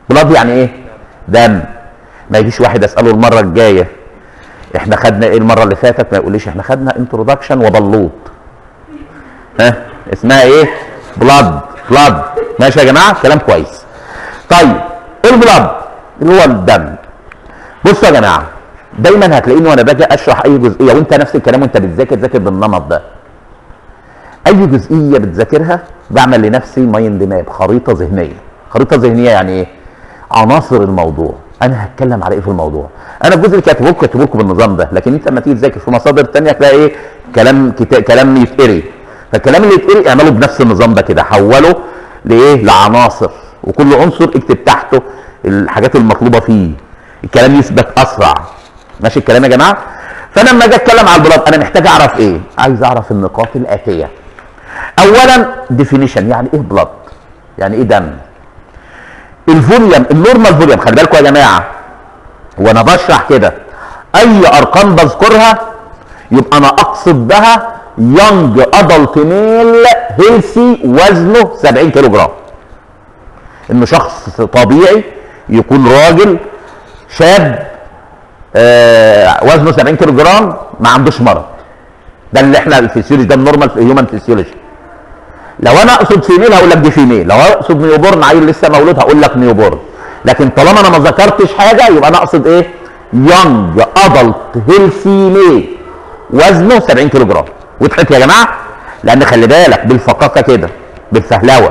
بلاد يعني ايه دم ما يجيش واحد اساله المره الجايه احنا خدنا ايه المره اللي فاتت ما يقوليش احنا خدنا انترودكشن وبلوط ها اسمها ايه بلاد بلاد ماشي يا جماعه كلام كويس طيب البلاد اللي هو الدم بصوا يا جماعه دايما هتلاقيني وانا باجي اشرح اي جزئيه وانت نفس الكلام وانت بتذاكر ذاكر بالنمط ده اي جزئيه بتذاكرها بعمل لنفسي مايند ماب خريطه ذهنيه خريطه ذهنيه يعني ايه عناصر الموضوع انا هتكلم على ايه في الموضوع انا الجزء اللي كاتبه لكم كاتبه لكم بالنظام ده لكن انت لما تيجي تذاكر في مصادر تانية تلاقي ايه كلام كتا... كلام يتقري فالكلام اللي يتقري اعمله بنفس النظام ده كده حوله لايه لعناصر وكل عنصر اكتب تحته الحاجات المطلوبه فيه الكلام يثبت اسرع ماشي الكلام يا جماعه فانا لما اجي اتكلم على البلاد انا محتاج اعرف ايه عايز اعرف النقاط الاتيه اولا ديفينيشن يعني ايه بلاد يعني ايه دم الفوليوم النورمال فوليوم خلي بالكم يا جماعه وانا بشرح كده اي ارقام بذكرها يبقى انا اقصد بها يونج ادلت ميل هيلثي وزنه 70 كيلو جرام انه شخص طبيعي يكون راجل شاب آه وزنه 70 كيلو جرام ما عندوش مرض ده اللي احنا الفسيولوجي ده النورمال في هيومن فيسيولوجي لو انا اقصد فيميل هقول لك دي فيميل لو اقصد نيوبورن عيل لسه مولود هقول لك نيوبورن لكن طالما انا ما ذكرتش حاجه يبقى انا اقصد ايه يونج ادلت هيلثي ميل وزنه 70 كيلو جرام وضحت يا جماعه لان خلي بالك بالفقاقه كده بالفهلوه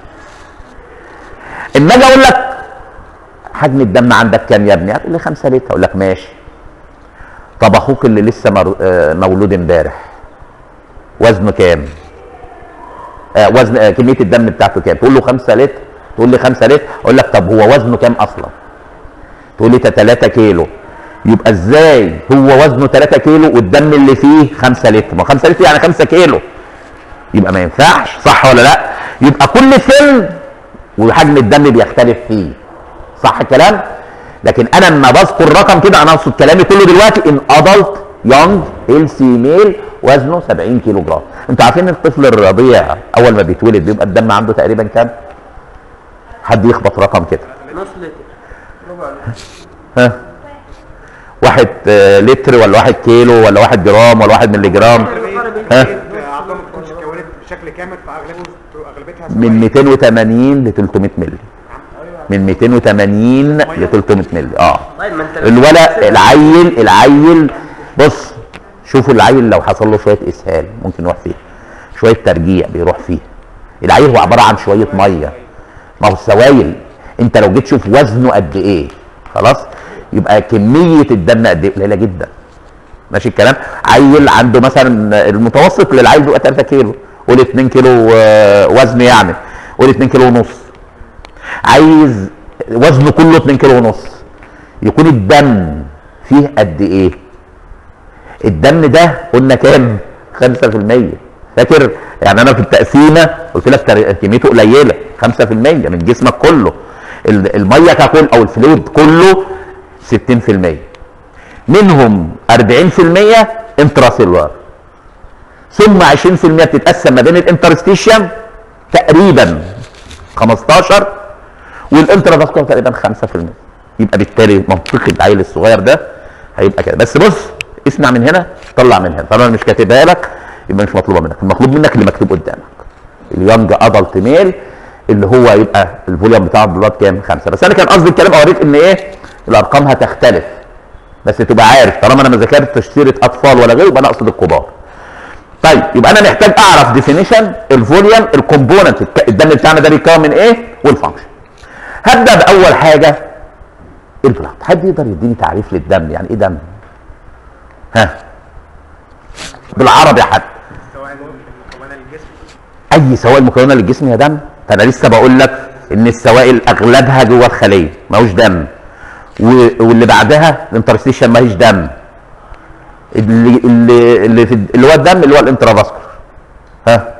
اما اجي اقول لك حجم الدم عندك كام يا ابني هتقول لي 5 لتر اقول لك ماشي طب اخوك اللي لسه مر- آه، مولود امبارح وزنه كام آه وزن آه كميه الدم بتاعته كام تقول له 5 لتر تقول لي 5 لتر اقول لك طب هو وزنه كام اصلا تقول لي 3 كيلو يبقى ازاي هو وزنه 3 كيلو والدم اللي فيه 5 لتر ما 5 لتر يعني 5 كيلو يبقى ما ينفعش صح ولا لا يبقى كل سن وحجم الدم بيختلف فيه صح الكلام لكن انا لما بذكر رقم كده انا اقصد كلامي كله دلوقتي ان ادلت يونج هيلثي ميل وزنه 70 كيلو جرام انتوا عارفين الطفل الرضيع اول ما بيتولد بيبقى الدم عنده تقريبا كام حد يخبط رقم كده نص لتر ربع لتر ها واحد آه، لتر ولا واحد كيلو ولا واحد جرام ولا واحد ملي جرام ها اعضاء ما تكونش اتكونت بشكل كامل فاغلبه اغلبيتها من 280 ل 300 ملي من 280 ل 300 ملي اه طيب ما انت الولد العيل العيل بص شوفوا العيل لو حصل له شويه اسهال ممكن يروح فيه شويه ترجيع بيروح فيه العيل هو عباره عن شويه ميه ما هو السوائل انت لو جيت تشوف وزنه قد ايه خلاص يبقى كميه الدم قد ايه قليله جدا ماشي الكلام عيل عنده مثلا المتوسط للعيل بيبقى 3 كيلو قول 2 كيلو آه، وزن يعني قول 2 كيلو ونص عايز وزنه كله 2 كيلو ونص يكون الدم فيه قد ايه الدم ده قلنا كام 5% فاكر يعني انا في التقسيمه قلت لك تر- كميته قليله 5% من جسمك كله ال- الميه ككل او الفلويد كله 60% منهم 40% انتراسيلولار ثم 20% بتتقسم ما بين الانترستيشن تقريبا 15 والانترافاسكولار تقريبا 5% يبقى بالتالي منطقي العيل الصغير ده هيبقى كده بس بص اسمع من هنا طلع من هنا طالما انا مش كاتبها لك يبقى مش مطلوبه منك المطلوب منك اللي مكتوب قدامك اليونج ادلت ميل اللي هو يبقى الفوليوم بتاع البلاد كام خمسه بس انا كان قصدي الكلام اوريك ان ايه الارقام هتختلف بس تبقى عارف طالما انا ما ذاكرتش سيره اطفال ولا غيره يبقى انا اقصد الكبار طيب يبقى انا محتاج اعرف ديفينيشن الفوليوم الكومبوننت الدم بتاعنا ده بيتكون من ايه والفانكشن هبدا باول حاجه البلاد حد يقدر يديني تعريف للدم يعني ايه دم ها بالعربي يا حد سواء مكونه الجسم اي سوائل مكونه للجسم يا دم فانا لسه بقول لك ان السوائل اغلبها جوه الخليه ماهوش دم و- واللي بعدها الانترستيشن ماهيش دم اللي اللي اللي, في اللي هو الدم اللي هو الانترافاسكولار ها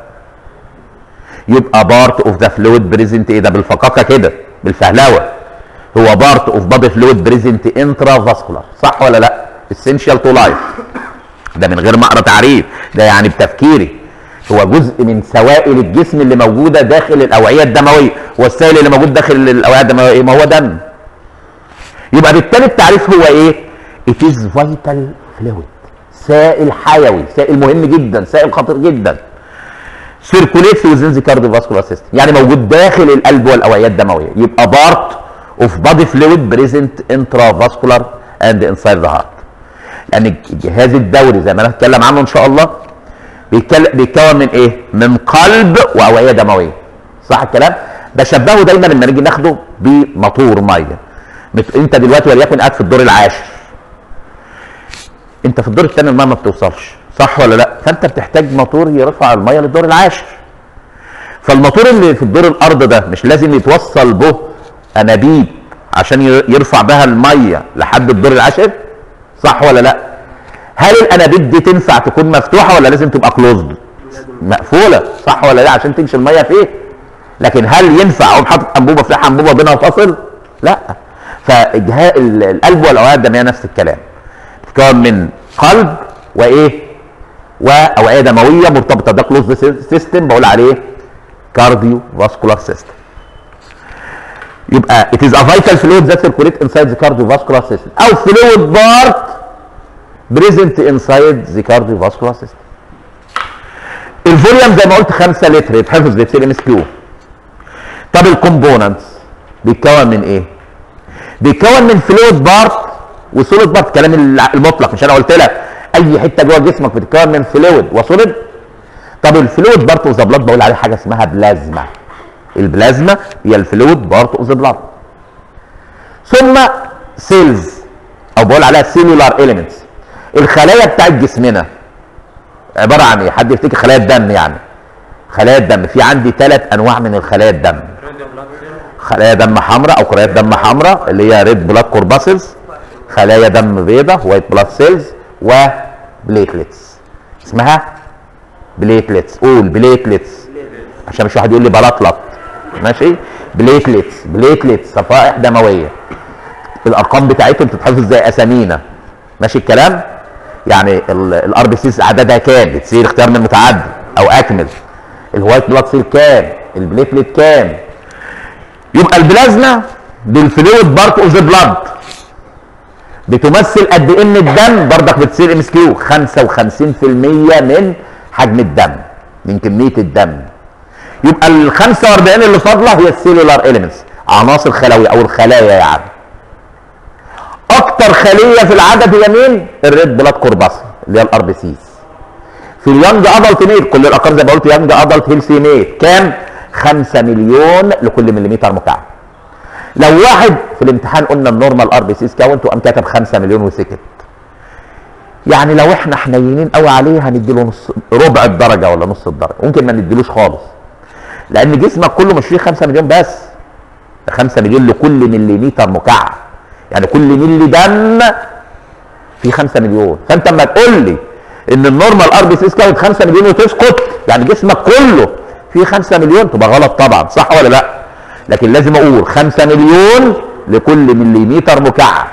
يبقى بارت اوف ذا فلويد بريزنت ايه ده بالفقاقه كده بالفهلوه هو بارت اوف بادي فلويد بريزنت انترافاسكولار صح ولا لا؟ اسينشال تو لايف ده من غير ما اقرا تعريف ده يعني بتفكيري هو جزء من سوائل الجسم اللي موجوده داخل الاوعيه الدمويه والسائل اللي موجود داخل الاوعيه الدمويه ايه ما هو دم يبقى بالتالي التعريف هو ايه it is vital fluid سائل حيوي سائل مهم جدا سائل خطير جدا circulates within the cardiovascular system يعني موجود داخل القلب والاوعيه الدمويه يبقى part of body fluid present intravascular and inside the heart لان الجهاز الدوري زي ما انا هتكلم عنه ان شاء الله بيتكل- بيتكون من ايه من قلب واوعيه دمويه صح الكلام بشبهه دايما لما نيجي ناخده بموتور ميه مت- انت دلوقتي وليكن قاعد في الدور العاشر انت في الدور الثاني الميه ما بتوصلش صح ولا لا فانت بتحتاج موتور يرفع الميه للدور العاشر فالموتور اللي في الدور الارض ده مش لازم يتوصل به انابيب عشان ي- يرفع بها الميه لحد الدور العاشر صح ولا لا هل الانابيب دي تنفع تكون مفتوحه ولا لازم تبقى كلوزد مقفوله صح ولا لا عشان تمشي الميه فيه لكن هل ينفع اقوم حاطط انبوبه افتحها انبوبه بينها وفاصل لا فالجهاز القلب والاوعيه الدمويه نفس الكلام بتتكون من قلب وايه واوعيه دمويه مرتبطه ده كلوز سيستم بقول عليه كارديو فاسكولار سيستم يبقى it is a vital fluid that circulate inside the cardiovascular system او fluid part present inside the cardiovascular system الفوليوم زي ما قلت 5 لتر يتحفظ بتصير ام اس كيو طب الكومبوننتس بيتكون من ايه؟ بيتكون من فلويد بارت وسوليد بارت الكلام الع- المطلق مش انا قلت لك اي حته جوه جسمك بتتكون من فلويد وسوليد طب الفلويد بارت اوف ذا بلاد بقول عليه حاجه اسمها بلازما البلازما هي الفلويد بارت اوف ذا بلاد ثم سيلز او بقول عليها سيلولار اليمنتس الخلايا بتاعت جسمنا عباره عن ايه حد يفتكر خلايا الدم يعني خلايا الدم في عندي ثلاث انواع من الخلايا الدم خلايا دم حمراء او كريات دم حمراء اللي هي ريد بلاد كورباسلز خلايا دم بيضاء وايت بلاد سيلز وبليتلتس اسمها بليتلتس قول بليتلتس عشان مش واحد يقول لي بلطلط ماشي بليتلتس بليتلتس صفائح دمويه الارقام بتاعتهم تتحفظ زي اسامينا ماشي الكلام يعني الار بي سيز عددها كام بتصير اختيار من متعدد او اكمل الوايت بلاد سيل كام البليتلت كام يبقى البلازما دي الفلويد بارت اوف ذا بلاد بتمثل قد ايه من الدم برضك بتصير ام اس كيو 55% من حجم الدم من كميه الدم يبقى ال 45 اللي فاضله هي السيلولار اليمنتس عناصر خلويه او الخلايا يعني اكتر خليه في العدد هي مين؟ الريد بلاد كورباسل اللي هي الار بي سيز في اليانج ادلت ميل كل الارقام زي ما قلت يانج ادلت هيلثي ميل كام؟ 5 مليون لكل مليمتر مكعب لو واحد في الامتحان قلنا النورمال ار بي سيز كاونت وقام كاتب 5 مليون وسكت يعني لو احنا حنينين قوي عليه هنديله نص ربع الدرجه ولا نص الدرجه ممكن ما نديلوش خالص لان جسمك كله مش فيه 5 مليون بس ده 5 مليون لكل مليمتر مكعب يعني كل ملي دم فيه 5 مليون فانت اما تقول لي ان النورمال ار بي سي كاونت 5 مليون وتسكت يعني جسمك كله فيه 5 مليون تبقى غلط طبعا صح ولا لا لكن لازم اقول 5 مليون لكل مليمتر مكعب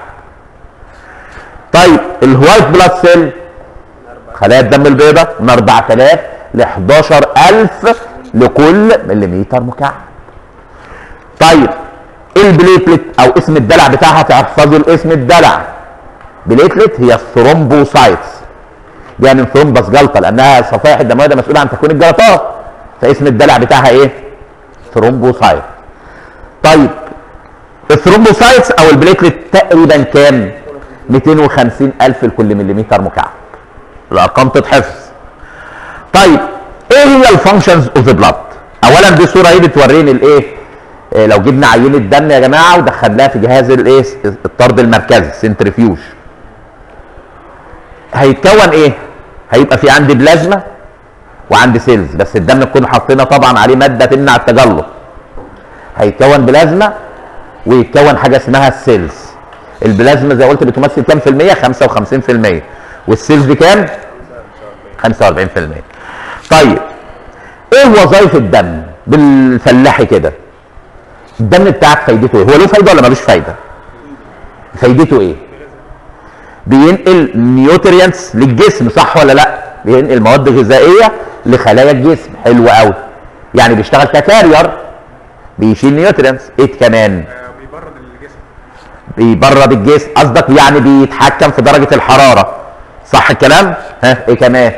طيب الوايت بلاد سيل خلايا الدم البيضاء من 4000 ل 11000 لكل مليمتر مكعب طيب البليتلت او اسم الدلع بتاعها تحفظوا الاسم الدلع بليتلت هي الثرومبوسايتس جايه من ثرومبس جلطه لانها الصفائح الدمويه ده مسؤوله عن تكوين الجلطات فاسم الدلع بتاعها ايه؟ ثرومبوسايت طيب الثرومبوسايتس او البليتلت تقريبا كام؟ 250 الف لكل مليمتر مكعب الارقام تتحفظ طيب ايه هي الفانكشنز اوف ذا بلاد اولا دي صوره اهي بتوريني الايه إيه لو جبنا عينه دم يا جماعه ودخلناها في جهاز الايه الطرد المركزي سنترفيوج هيتكون ايه هيبقى في عندي بلازما وعندي سيلز بس الدم نكون حاطينه طبعا عليه ماده تمنع التجلط هيتكون بلازما ويتكون حاجه اسمها السيلز البلازما زي ما قلت بتمثل كام في المية 55% والسيلز بكام 45% طيب ايه وظائف الدم بالفلاحي كده الدم بتاعك فايدته ايه هو له فايده ولا ملوش فايده فايدته ايه بينقل نيوتريانتس للجسم صح ولا لا بينقل مواد غذائيه لخلايا الجسم حلو قوي يعني بيشتغل ككارير بيشيل نيوترينز ايه كمان آه، بيبرد الجسم بيبرد الجسم قصدك يعني بيتحكم في درجه الحراره صح الكلام ها ايه كمان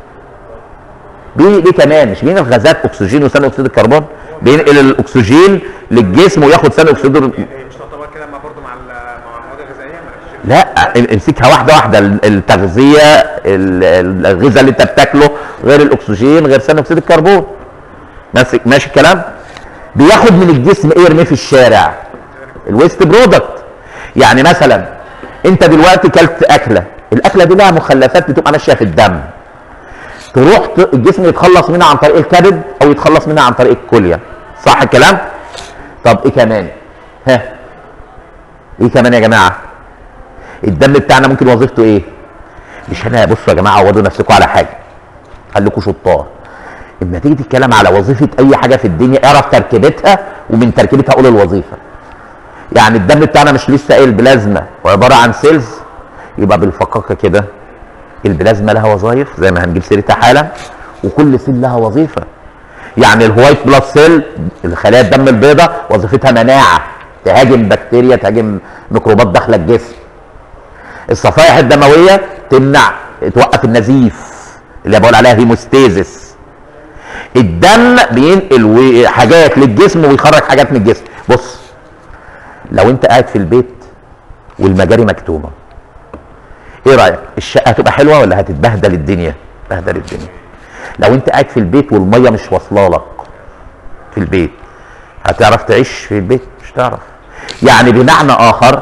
بي- ليه كمان مش بين الغازات اكسجين وثاني اكسيد الكربون بينقل الاكسجين للجسم وياخد ثاني اكسيد ال- هي مش تعتبر كده مع برضه مع ال- مع المواد الغذائيه مالهاش لا امسكها واحده واحده ال- التغذيه ال- الغذاء اللي انت بتاكله غير الاكسجين غير ثاني اكسيد الكربون ماشي ماشي الكلام بياخد من الجسم ايه يرميه في الشارع الويست برودكت يعني مثلا انت دلوقتي كلت اكله الاكله دي لها مخلفات بتبقى ماشيه في الدم تروح ت- الجسم يتخلص منها عن طريق الكبد او يتخلص منها عن طريق الكليه صح الكلام طب ايه كمان ها ايه كمان يا جماعه الدم بتاعنا ممكن وظيفته ايه مش انا بصوا يا جماعه عودوا نفسكم على حاجه خليكم شطار اما تيجي تتكلم على وظيفه اي حاجه في الدنيا اعرف تركيبتها ومن تركيبتها قول الوظيفه يعني الدم بتاعنا مش لسه قايل بلازما وعباره عن سيلز يبقى بالفقاقه كده البلازما لها وظائف زي ما هنجيب سيرتها حالا وكل سيل لها وظيفه يعني الوايت بلاد سيل الخلايا الدم البيضاء وظيفتها مناعه تهاجم بكتيريا تهاجم ميكروبات داخله الجسم الصفائح الدمويه تمنع توقف النزيف اللي بقول عليها هيموستيزس الدم بينقل و- حاجات للجسم ويخرج حاجات من الجسم بص لو انت قاعد في البيت والمجاري مكتومه ايه رايك الشقه هتبقى حلوه ولا هتتبهدل الدنيا بهدل الدنيا لو انت قاعد في البيت والميه مش واصله لك في البيت هتعرف تعيش في البيت مش تعرف يعني بمعنى اخر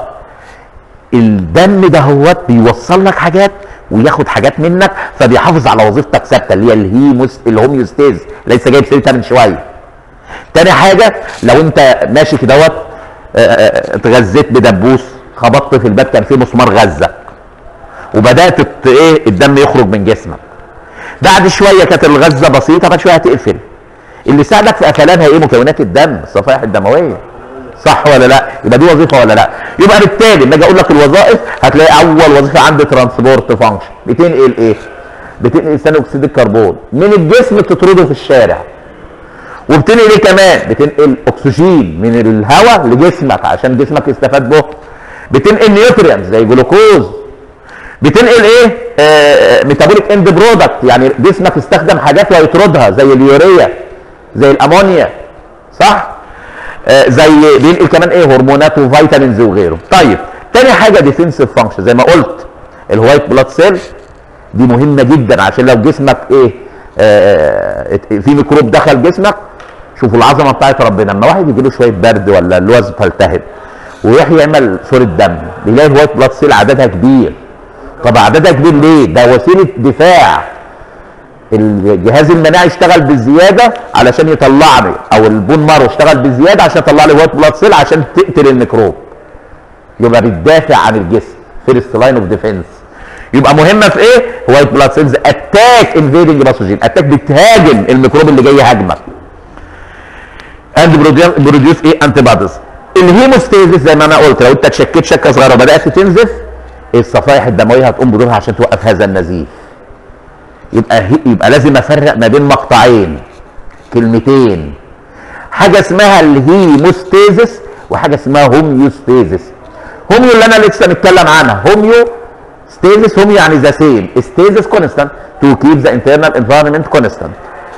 الدم ده هو بيوصل لك حاجات وياخد حاجات منك فبيحافظ على وظيفتك ثابته اللي هي الهيموس الهوميوستيز لسه جايب سيرتها من شويه تاني حاجه لو انت ماشي كده دوت آه، آه، اتغذيت بدبوس خبطت في الباب كان فيه مسمار غزك وبدات الت- ايه الدم يخرج من جسمك بعد شويه كانت الغزه بسيطه بعد شويه هتقفل اللي ساعدك في قفلانها ايه مكونات الدم الصفائح الدمويه صح ولا لا يبقى دي وظيفه ولا لا يبقى بالتالي لما اجي اقول لك الوظائف هتلاقي اول وظيفه عندي ترانسبورت فانكشن بتنقل ايه بتنقل ثاني اكسيد الكربون من الجسم تطرده في الشارع وبتنقل ايه كمان بتنقل اكسجين من الهواء لجسمك عشان جسمك يستفاد به بتنقل نيوتريانز زي جلوكوز بتنقل ايه آه ميتابوليك اند برودكت يعني جسمك يستخدم حاجات ويطردها زي اليوريا زي الامونيا صح آه زي بينقل كمان ايه هرمونات وفيتامينز وغيره طيب تاني حاجه ديفنسيف فانكشن زي ما قلت الوايت بلاد سيل دي مهمه جدا عشان لو جسمك ايه آه في ميكروب دخل جسمك شوفوا العظمه بتاعت ربنا لما واحد يجي له شويه برد ولا اللوز فالتهب ويروح يعمل صوره دم بيلاقي الوايت بلاد سيل عددها كبير طب عددها كبير ليه؟ ده وسيله دفاع الجهاز المناعي اشتغل بالزياده علشان يطلع لي او البون مارو اشتغل بالزياده عشان يطلع لي وايت بلاد سيل عشان تقتل الميكروب يبقى بتدافع عن الجسم فيرست لاين اوف ديفense يبقى مهمه في ايه؟ وايت بلاد سيلز اتاك انفيدنج باثوجين اتاك بتهاجم الميكروب اللي جاي يهاجمك اند بروديوس ايه انتي بوديز الهيموستيزيس زي ما انا قلت لو انت اتشكيت شكه صغيره وبدات تنزف الصفائح الدمويه هتقوم بدورها عشان توقف هذا النزيف يبقى هي يبقى لازم افرق ما بين مقطعين كلمتين حاجه اسمها الهيموستيزيس وحاجه اسمها هوميوستيزيس هوميو اللي انا لسه متكلم عنها هوميو ستيزيس هوميو يعني ذا سيم ستيزيس كونستانت تو كيب ذا انترنال انفايرمنت كونستانت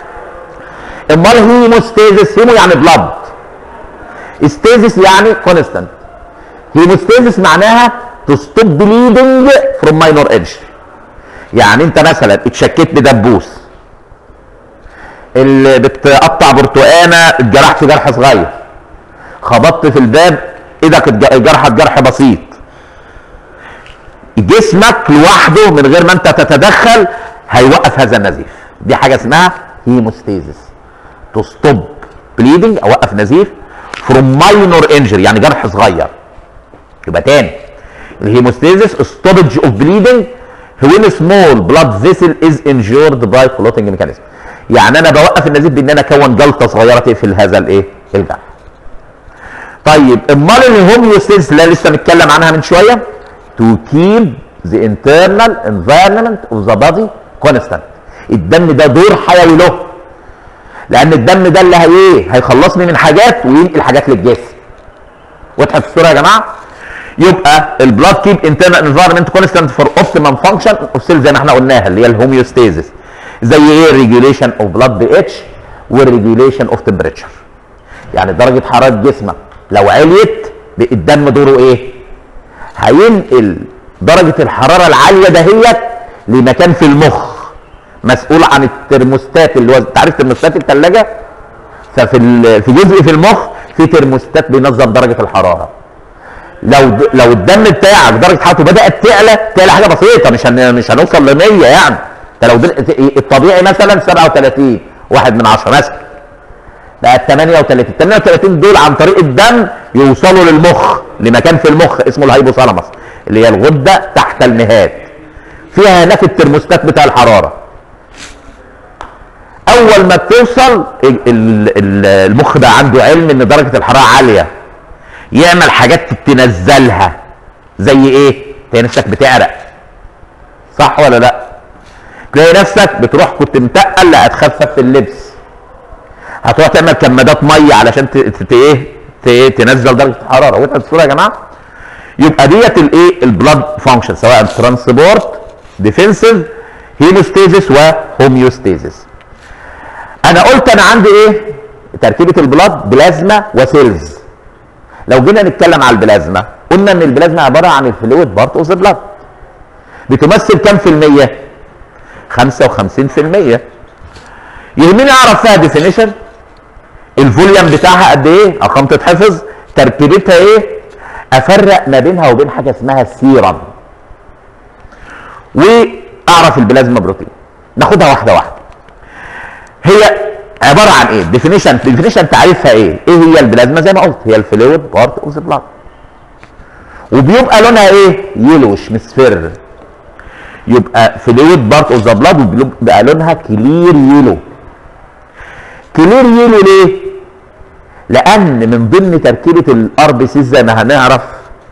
امال هيموستيزيس هيمو يعني بلاد ستيزيس يعني كونستانت هيموستيزيس معناها to stop bleeding from minor injury يعني انت مثلا اتشكيت بدبوس اللي بتقطع برتقانه اتجرحت في جرح صغير خبطت في الباب ايدك اتجرحت جرح بسيط جسمك لوحده من غير ما انت تتدخل هيوقف هذا النزيف دي حاجه اسمها هيموستيزيس تو ستوب بليدنج اوقف نزيف فروم ماينور انجري يعني جرح صغير يبقى تاني الهيموستيزيس ستوبج اوف بليدنج when small blood vessel is injured by clotting mechanism يعني انا بوقف النزيف بان انا اكون جلطه صغيره تقفل هذا الايه الجرح طيب امال الهوميوستيزيس اللي لسه متكلم عنها من شويه to keep the internal environment of the body constant الدم ده دور حيوي له لان الدم ده اللي هي ايه هيخلصني من حاجات وينقل حاجات للجسم وضحت الصوره يا جماعه يبقى البلاد كيب انترنال انفايرمنت كونستانت فور اوبتيمم فانكشن اوف سيل زي ما احنا قلناها اللي هي الهوميوستيزيس زي ايه ريجوليشن اوف بلاد بي اتش والريجوليشن اوف تمبريتشر يعني درجه حراره جسمك لو عليت الدم دوره ايه هينقل درجه الحراره العاليه دهيت لمكان في المخ مسؤول عن الترموستات اللي هو انت عارف ترموستات الثلاجه ففي ال- في جزء في المخ في ترموستات بينظم درجه الحراره لو د- لو الدم بتاعك درجه حرارته بدات تعلى تعلى حاجه بسيطه مش هن مش هنوصل ل 100 يعني انت لو د- الطبيعي مثلا 37 واحد من 10 مثلا بقى 38 38 دول عن طريق الدم يوصلوا للمخ لمكان في المخ اسمه الهيبوثالاموس اللي هي الغده تحت المهاد فيها هناك الترموستات بتاع الحراره اول ما بتوصل ال- ال- ال- المخ بقى عنده علم ان درجه الحراره عاليه يعمل حاجات تنزلها زي ايه تلاقي نفسك بتعرق صح ولا لا تلاقي نفسك بتروح كنت متقل لا هتخفف في اللبس هتروح تعمل كمادات ميه علشان ت- ت- ت- ايه ت- إيه؟ تنزل درجه الحراره وضحت الصوره يا جماعه يبقى ديت الايه البلاد فانكشن سواء ترانسبورت ديفنسيف هيموستيزيس وهوميوستيزيس انا قلت انا عندي ايه تركيبه البلاد بلازما وسيلز لو جينا نتكلم على البلازما قلنا ان البلازما عباره عن الفلويد بارت اوف ذا بلاد بتمثل كام في المية 55 في المية يهمني اعرف فيها ديفينيشن الفوليوم بتاعها قد ايه ارقام تتحفظ تركيبتها ايه افرق ما بينها وبين حاجه اسمها السيرم واعرف البلازما بروتين ناخدها واحده واحده هي عباره عن ايه ديفينيشن ديفينيشن تعريفها ايه ايه هي البلازما زي ما قلت هي الفلويد بارت اوف ذا بلاد وبيبقى لونها ايه يلوش مصفر يبقى فلويد بارت اوف ذا بلاد وبيبقى لونها كلير يلو كلير يلو ليه لان من ضمن تركيبه الار بي سيز زي ما هنعرف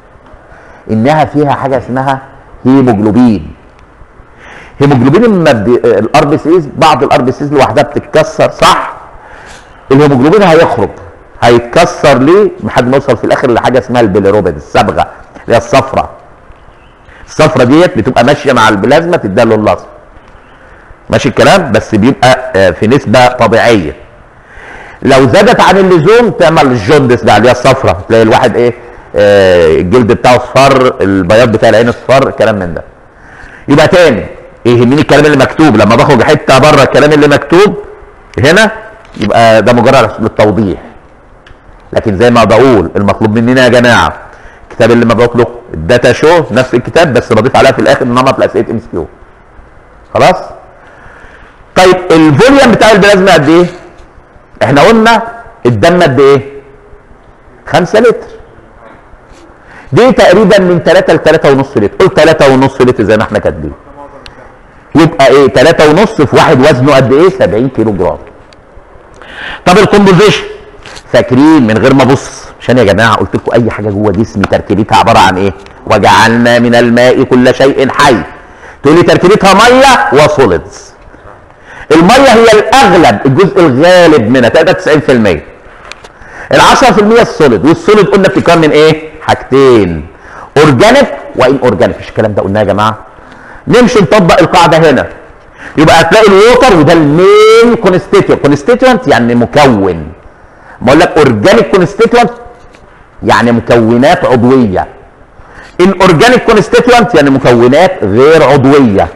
انها فيها حاجه اسمها هيموجلوبين هيموجلوبين لما الار بي سيز بعض الار بي سيز لوحدها بتتكسر صح الهيموجلوبين هيخرج هيتكسر ليه لحد ما يوصل في الاخر لحاجه اسمها البيليروبين الصبغه اللي هي الصفرة الصفرة ديت بتبقى ماشيه مع البلازما تديها اللون الاصفر ماشي الكلام بس بيبقى آه، في نسبه طبيعيه لو زادت عن اللزوم تعمل الجوندس ده اللي هي الصفرة تلاقي الواحد ايه آه الجلد بتاعه اصفر البياض بتاع العين اصفر كلام من ده يبقى تاني يهمني الكلام اللي مكتوب لما بخرج حته بره الكلام اللي مكتوب هنا يبقى ده مجرد للتوضيح لكن زي ما بقول المطلوب مننا يا جماعه الكتاب اللي ما بطلق الداتا شو نفس الكتاب بس بضيف عليها في الاخر نمط لاسئله ام اس كيو خلاص طيب الفوليوم بتاع البلازما قد ايه احنا قلنا الدم قد ايه 5 لتر دي تقريبا من 3 ل 3 ونص لتر قول 3 ونص لتر زي ما احنا كاتبين يبقى ايه 3 ونص في واحد وزنه قد ايه 70 كيلو جرام طب الكومبوزيشن فاكرين من غير ما ابص عشان يا جماعه قلت لكم اي حاجه جوه جسمي تركيبتها عباره عن ايه وجعلنا من الماء كل شيء حي تقول لي تركيبتها ميه وسوليدز الميه هي الاغلب الجزء الغالب منها تقريبا 90% ال 10% السوليد والسوليد قلنا بتتكون من ايه حاجتين اورجانيك وان اورجانيك مش الكلام ده قلناه يا جماعه نمشي نطبق القاعده هنا يبقى هتلاقي الووتر وده المين كونستيتيوت كونستيتيوت يعني مكون ما اقول لك اورجانيك كونستيتيوت يعني مكونات عضويه الاورجانيك كونستيتيوت يعني مكونات غير عضويه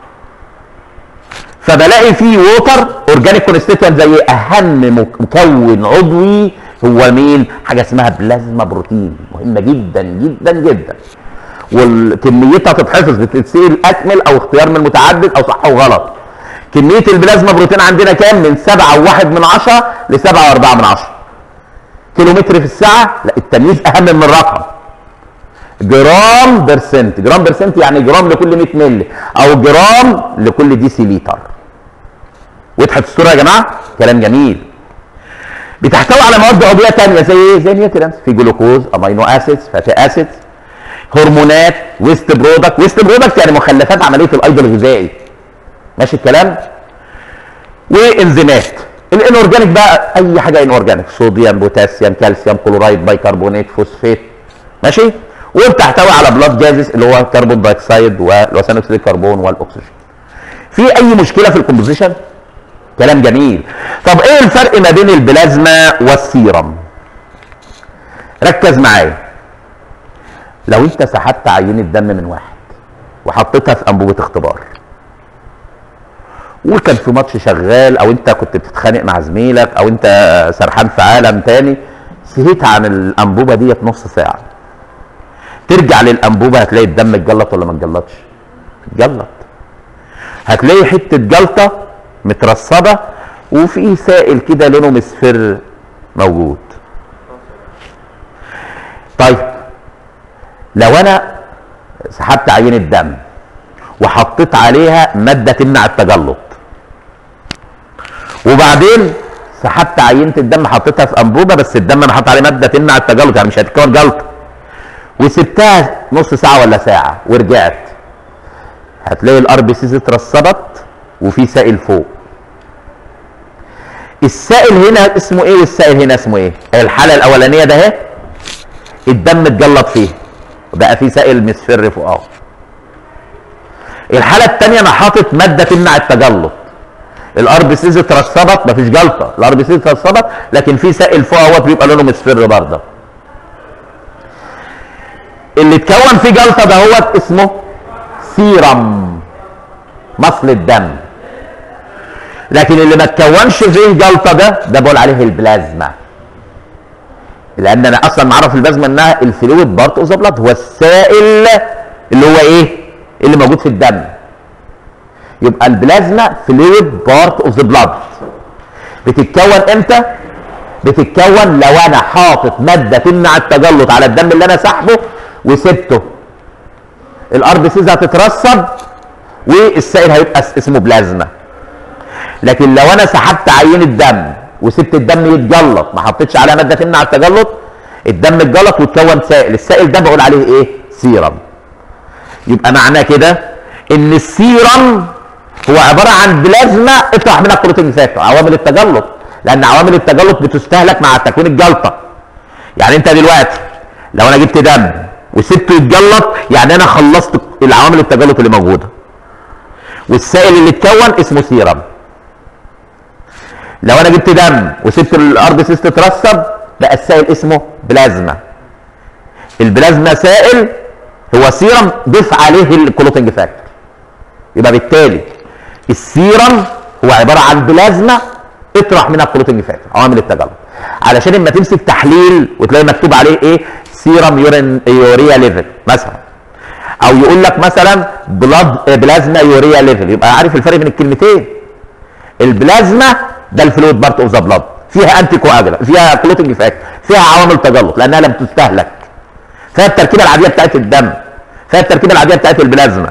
فبلاقي فيه ووتر اورجانيك كونستيتوينت زي اهم مكون عضوي هو مين؟ حاجه اسمها بلازما بروتين مهمه جدا جدا جدا وكميتها تتحفظ بتتسال اكمل او اختيار من متعدد او صح وغلط كميه البلازما بروتين عندنا كام؟ من 7.1 من 10 ل 7.4 من 10 كيلومتر في الساعه لا التمييز اهم من الرقم جرام برسنت جرام برسنت يعني جرام لكل 100 مللي او جرام لكل ديسي لتر وضحت الصوره يا جماعه كلام جميل بتحتوي على مواد عضويه ثانيه زي ايه زي نيوترينز في جلوكوز امينو اسيدز فاتي اسيدز هرمونات ويست برودكت ويست برودكت يعني مخلفات عمليه الايض الغذائي ماشي الكلام وانزيمات الانورجانيك بقى اي حاجه انورجانيك صوديوم بوتاسيوم كالسيوم كلورايد بايكربونات فوسفات ماشي وبتحتوي على بلاد جازز اللي هو كربون دايوكسيد وثاني اكسيد الكربون والاكسجين في اي مشكله في الكومبوزيشن كلام جميل طب ايه الفرق ما بين البلازما والسيرم ركز معايا لو انت سحبت عينه دم من واحد وحطيتها في انبوبه اختبار وكان في ماتش شغال او انت كنت بتتخانق مع زميلك او انت سرحان في عالم تاني سهيت عن الانبوبه ديت نص ساعه ترجع للانبوبه هتلاقي الدم اتجلط ولا ما اتجلطش اتجلط هتلاقي حته جلطه مترصبه وفي سائل كده لونه مصفر موجود طيب لو انا سحبت عينه دم وحطيت عليها ماده تمنع التجلط وبعدين سحبت عينه الدم حطيتها في انبوبه بس الدم انا حاطط عليه ماده تمنع التجلط يعني مش هتتكون جلطه وسبتها نص ساعه ولا ساعه ورجعت هتلاقي الار بي سيز اترسبت وفي سائل فوق السائل هنا اسمه ايه والسائل هنا اسمه ايه الحاله الاولانيه ده اهي الدم اتجلط فيه بقى في سائل مصفر فوق اهو الحاله الثانيه انا حاطط ماده تمنع التجلط الار بي سيز اترسبت مفيش جلطه الار بي سيز اترسبت لكن في سائل فوق اهوت بيبقى لونه مصفر برضه اللي اتكون فيه جلطه ده هو اسمه سيرم مصل الدم لكن اللي ما اتكونش فيه جلطه ده ده بقول عليه البلازما لان انا اصلا معرف البلازما انها الفلويد بارت اوف ذا بلاد هو السائل اللي هو ايه اللي موجود في الدم يبقى البلازما فلويد بارت اوف ذا بلاد بتتكون امتى بتتكون لو انا حاطط ماده تمنع التجلط على الدم اللي انا سحبه وسبته الار بي سيز هتترسب والسائل هيبقى اس- اسمه بلازما لكن لو انا سحبت عينه دم وسبت الدم يتجلط ما حطيتش عليها ماده تمنع التجلط الدم اتجلط واتكون سائل السائل ده بقول عليه ايه سيرم يبقى معناه كده ان السيرم هو عباره عن بلازما اطرح منها البروتين فاتو عوامل التجلط لان عوامل التجلط بتستهلك مع تكوين الجلطه يعني انت دلوقتي لو انا جبت دم وسبته يتجلط يعني انا خلصت العوامل التجلط اللي موجوده والسائل اللي اتكون اسمه سيرم لو انا جبت دم وسبت الارض سيست تترسب بقى السائل اسمه بلازما البلازما سائل هو سيرم ضيف عليه الكلوتنج فاكتور يبقى بالتالي السيرم هو عباره عن بلازما اطرح منها الكلوتنج فاكتور عوامل التجلط علشان اما تمسك تحليل وتلاقي مكتوب عليه ايه سيرم يورين يوريا ليفل مثلا او يقول لك مثلا بلاد بلازما يوريا ليفل يبقى عارف الفرق بين الكلمتين البلازما ده الفلويد بارت اوف ذا بلاد فيها انتي كواجلا فيها كلوتنج فاكتور فيها عوامل تجلط لانها لم تستهلك فيها التركيبه العاديه بتاعت الدم فيها التركيبه العاديه بتاعت البلازما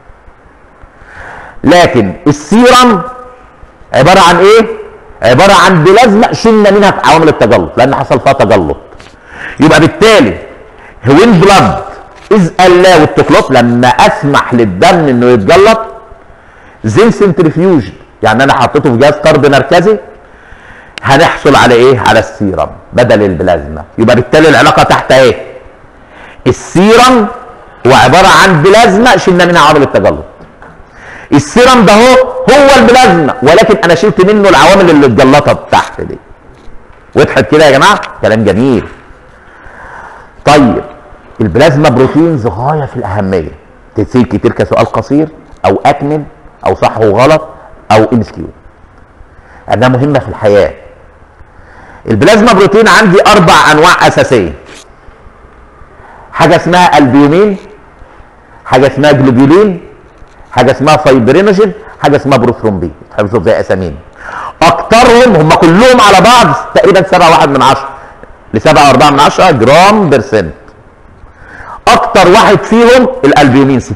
لكن السيرم عباره عن ايه عباره عن بلازما شلنا منها عوامل التجلط لان حصل فيها تجلط يبقى بالتالي وين بلاد از allowed to clot لما اسمح للدم انه يتجلط زين سنترفيوج يعني انا حطيته في جهاز طرد مركزي هنحصل على ايه على السيرم بدل البلازما يبقى بالتالي العلاقه تحت ايه السيرم هو عباره عن بلازما شلنا منها عوامل التجلط السيرم ده هو هو البلازما ولكن انا شلت منه العوامل اللي اتجلطت تحت دي وضحت كده يا جماعه كلام جميل طيب البلازما بروتينز غايه في الاهميه تسيل كتير كسؤال قصير او اكمل او صح وغلط او ام كيو انها مهمه في الحياه البلازما بروتين عندي اربع انواع اساسيه حاجه اسمها البيومين حاجه اسمها جلوبولين حاجه اسمها فايبرينوجين حاجه اسمها بروثرومبين تحفظوا زي اسامين اكترهم هم كلهم على بعض تقريبا 7 واحد من 10 ل 7 4 من 10 جرام برسنت اكتر واحد فيهم الالبيومين 60%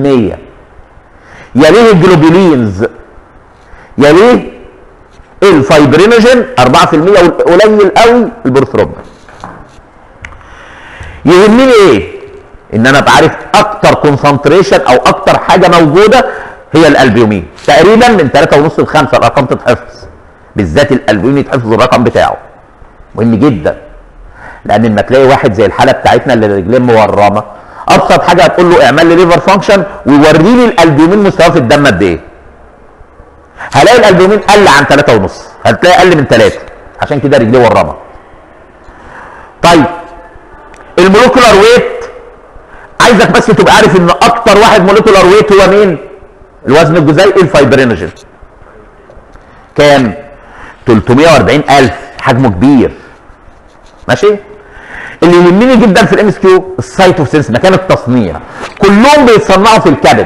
يليه الجلوبولينز يليه الفايبرينوجين 4% والقليل قوي البروثرومبين يهمني ايه ان انا ابقى عارف اكتر كونسنتريشن او اكتر حاجه موجوده هي الالبيومين تقريبا من 3.5 ل 5 الارقام تتحفظ بالذات الالبيومين يتحفظ الرقم بتاعه مهم جدا لان لما تلاقي واحد زي الحاله بتاعتنا اللي رجلين مورمه ابسط حاجه هتقول له اعمل لي ليفر فانكشن ووري لي الالبيومين مستواه في الدم قد ايه هلاقي الالبومين قل عن 3 ونص هتلاقي اقل من 3 عشان كده رجليه ورمه طيب المولكولار ويت عايزك بس تبقى عارف ان اكتر واحد مولكولار ويت هو مين الوزن الجزيئي الفايبرينوجين كام 340 الف حجمه كبير ماشي اللي يهمني جدا في الام اس كيو السايت اوف سينس مكان التصنيع كلهم بيتصنعوا في الكبد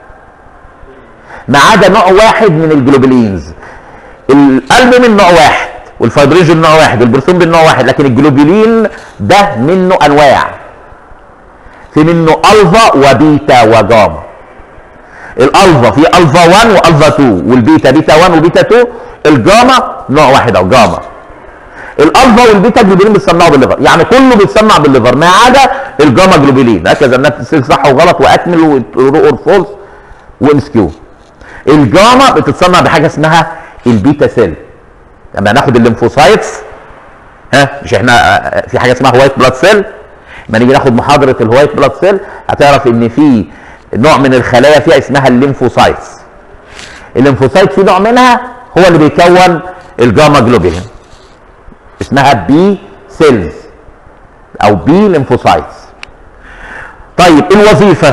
ما عدا نوع واحد من الجلوبولينز القلب من نوع واحد والفايبرينجين نوع واحد والبروتين من نوع واحد لكن الجلوبولين ده منه انواع في منه الفا وبيتا وجاما الالفا في الفا 1 والفا 2 والبيتا بيتا 1 وبيتا 2 الجاما نوع واحد او جاما الالفا والبيتا جلوبولين بيتصنعوا بالليفر يعني كله بيتصنع بالليفر ما عدا الجاما جلوبولين هكذا الناس تسلك صح وغلط واكمل اور فولس وام كيو الجاما بتتصنع بحاجه اسمها البيتا سيل لما ناخد الليمفوسايتس ها مش احنا آه، في حاجه اسمها وايت بلاد سيل لما نيجي ناخد محاضره الوايت بلاد سيل هتعرف ان في نوع من الخلايا فيها اسمها الليمفوسايتس الليمفوسايت في نوع منها هو اللي بيكون الجاما جلوبولين اسمها بي سيلز او بي ليمفوسايتس طيب الوظيفه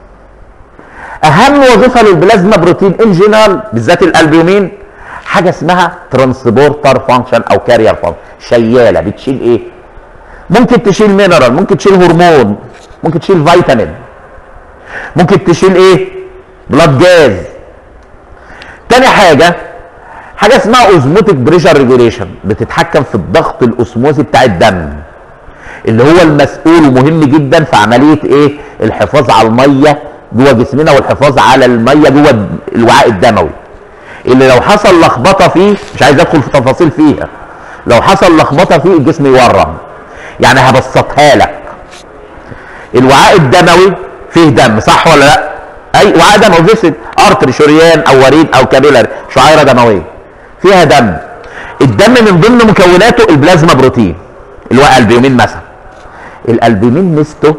اهم وظيفه للبلازما بروتين ان جنرال بالذات الالبومين حاجه اسمها ترانسبورتر فانكشن او كارير فانكشن شياله بتشيل ايه ممكن تشيل مينرال ممكن تشيل هرمون ممكن تشيل فيتامين ممكن تشيل ايه بلاد جاز تاني حاجه حاجه اسمها اوزموتيك بريشر ريجوليشن بتتحكم في الضغط الاسموزي بتاع الدم اللي هو المسؤول ومهم جدا في عمليه ايه الحفاظ على الميه جوه جسمنا والحفاظ على الميه جوه الوعاء الدموي اللي لو حصل لخبطه فيه مش عايز ادخل في تفاصيل فيها لو حصل لخبطه فيه الجسم يورم يعني هبسطها لك الوعاء الدموي فيه دم صح ولا لا اي وعاء دموي فيسد ارتري شريان او وريد او كابيلر شعيره دمويه فيها دم الدم من ضمن مكوناته البلازما بروتين اللي هو البيومين مثلا الالبومين ميزته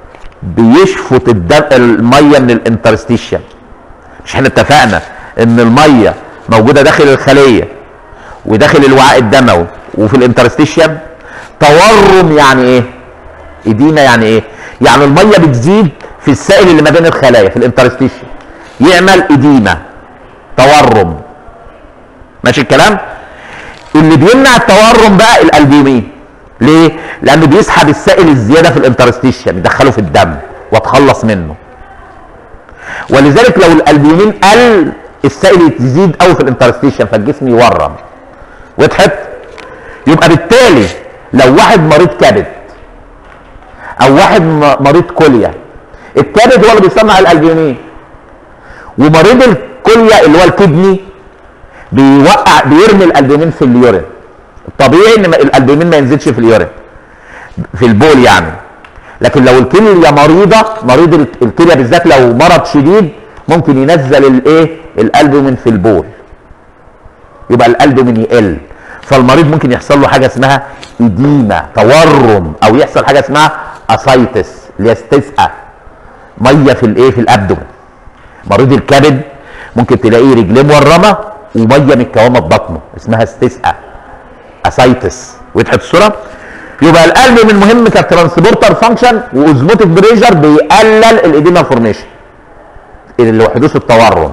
بيشفط الدم الميه من الانترستيشن مش احنا اتفقنا ان الميه موجوده داخل الخليه وداخل الوعاء الدموي وفي الانترستيشن تورم يعني ايه ادينا يعني ايه يعني الميه بتزيد في السائل اللي ما بين الخلايا في الانترستيشن يعمل اديمه تورم ماشي الكلام اللي بيمنع التورم بقى الالبومين ليه لانه بيسحب السائل الزياده في الانترستيشن يدخله في الدم واتخلص منه ولذلك لو الالبومين قل السائل يزيد قوي في الانترستيشن فالجسم يورم وضحت يبقى بالتالي لو واحد مريض كبد او واحد م- مريض كليه الكبد هو اللي بيصنع الالبومين ومريض الكليه اللي هو الكدني بيوقع بيرمي الالبومين في اليورين الطبيعي ان ما- الالبومين ما ينزلش في اليورين في البول يعني لكن لو الكليه مريضه مريض ال- الكليه بالذات لو مرض شديد ممكن ينزل الايه الالبومين في البول يبقى الالبومين يقل فالمريض ممكن يحصل له حاجه اسمها اديمه تورم او يحصل حاجه اسمها اسايتس اللي هي استسقاء ميه في الايه في الابدومين مريض الكبد ممكن تلاقيه رجليه مورمه وميه متكومه في بطنه اسمها استسقاء اسايتس وضحت الصوره يبقى القلب من مهم كترانسبورتر فانكشن واوزموتيك بريشر بيقلل الاديما فورميشن اللي هو حدوث التورم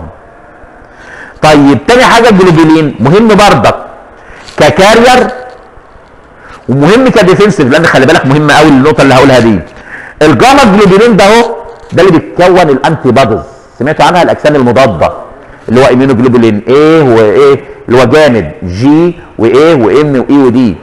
طيب تاني حاجه الجلوبولين مهم بردك ككارير ومهم كديفنسيف لان خلي بالك مهم قوي النقطه اللي هقولها دي الجاما جلوبولين ده اهو ده اللي بيتكون الانتي بادز سمعتوا عنها الاجسام المضاده اللي هو ايمينوجلوبولين ايه وايه اللي هو جامد جي وايه وام واي ودي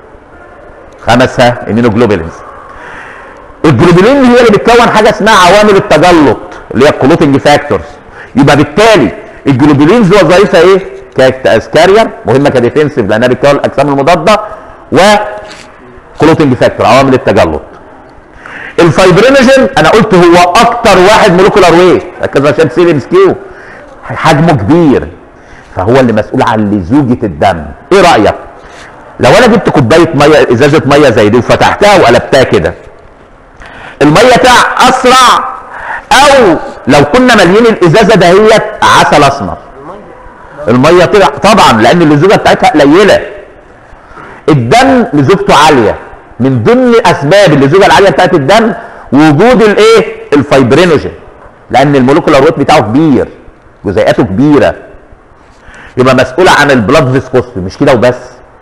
خمسه ايمينوجلوبولينز الجلوبولين هي اللي بتكون حاجه اسمها عوامل التجلط اللي هي الكلوتنج فاكتورز يبقى بالتالي الجلوبولينز وظائفها ايه؟ كاسكارير مهمه كديفنسيف لانها بتكون الاجسام المضاده و كلوتنج فاكتور عوامل التجلط الفايبرينوجين انا قلت هو اكتر واحد مولكولار ويت ركز عشان تسيب ام كيو حجمه كبير فهو اللي مسؤول عن لزوجه الدم ايه رايك لو انا جبت كوبايه ميه ازازه ميه زي دي وفتحتها وقلبتها كده الميه تع اسرع او لو كنا مالين الازازه دهيت عسل اسمر الميه طلع طبعا لان اللزوجه بتاعتها قليله الدم لزوجته عاليه من ضمن اسباب اللزوجه العاليه بتاعت الدم وجود الايه الفايبرينوجين لان المولكولار ويت بتاعه كبير جزيئاته كبيره يبقى مسؤوله عن البلاد فيسكوستي مش كده وبس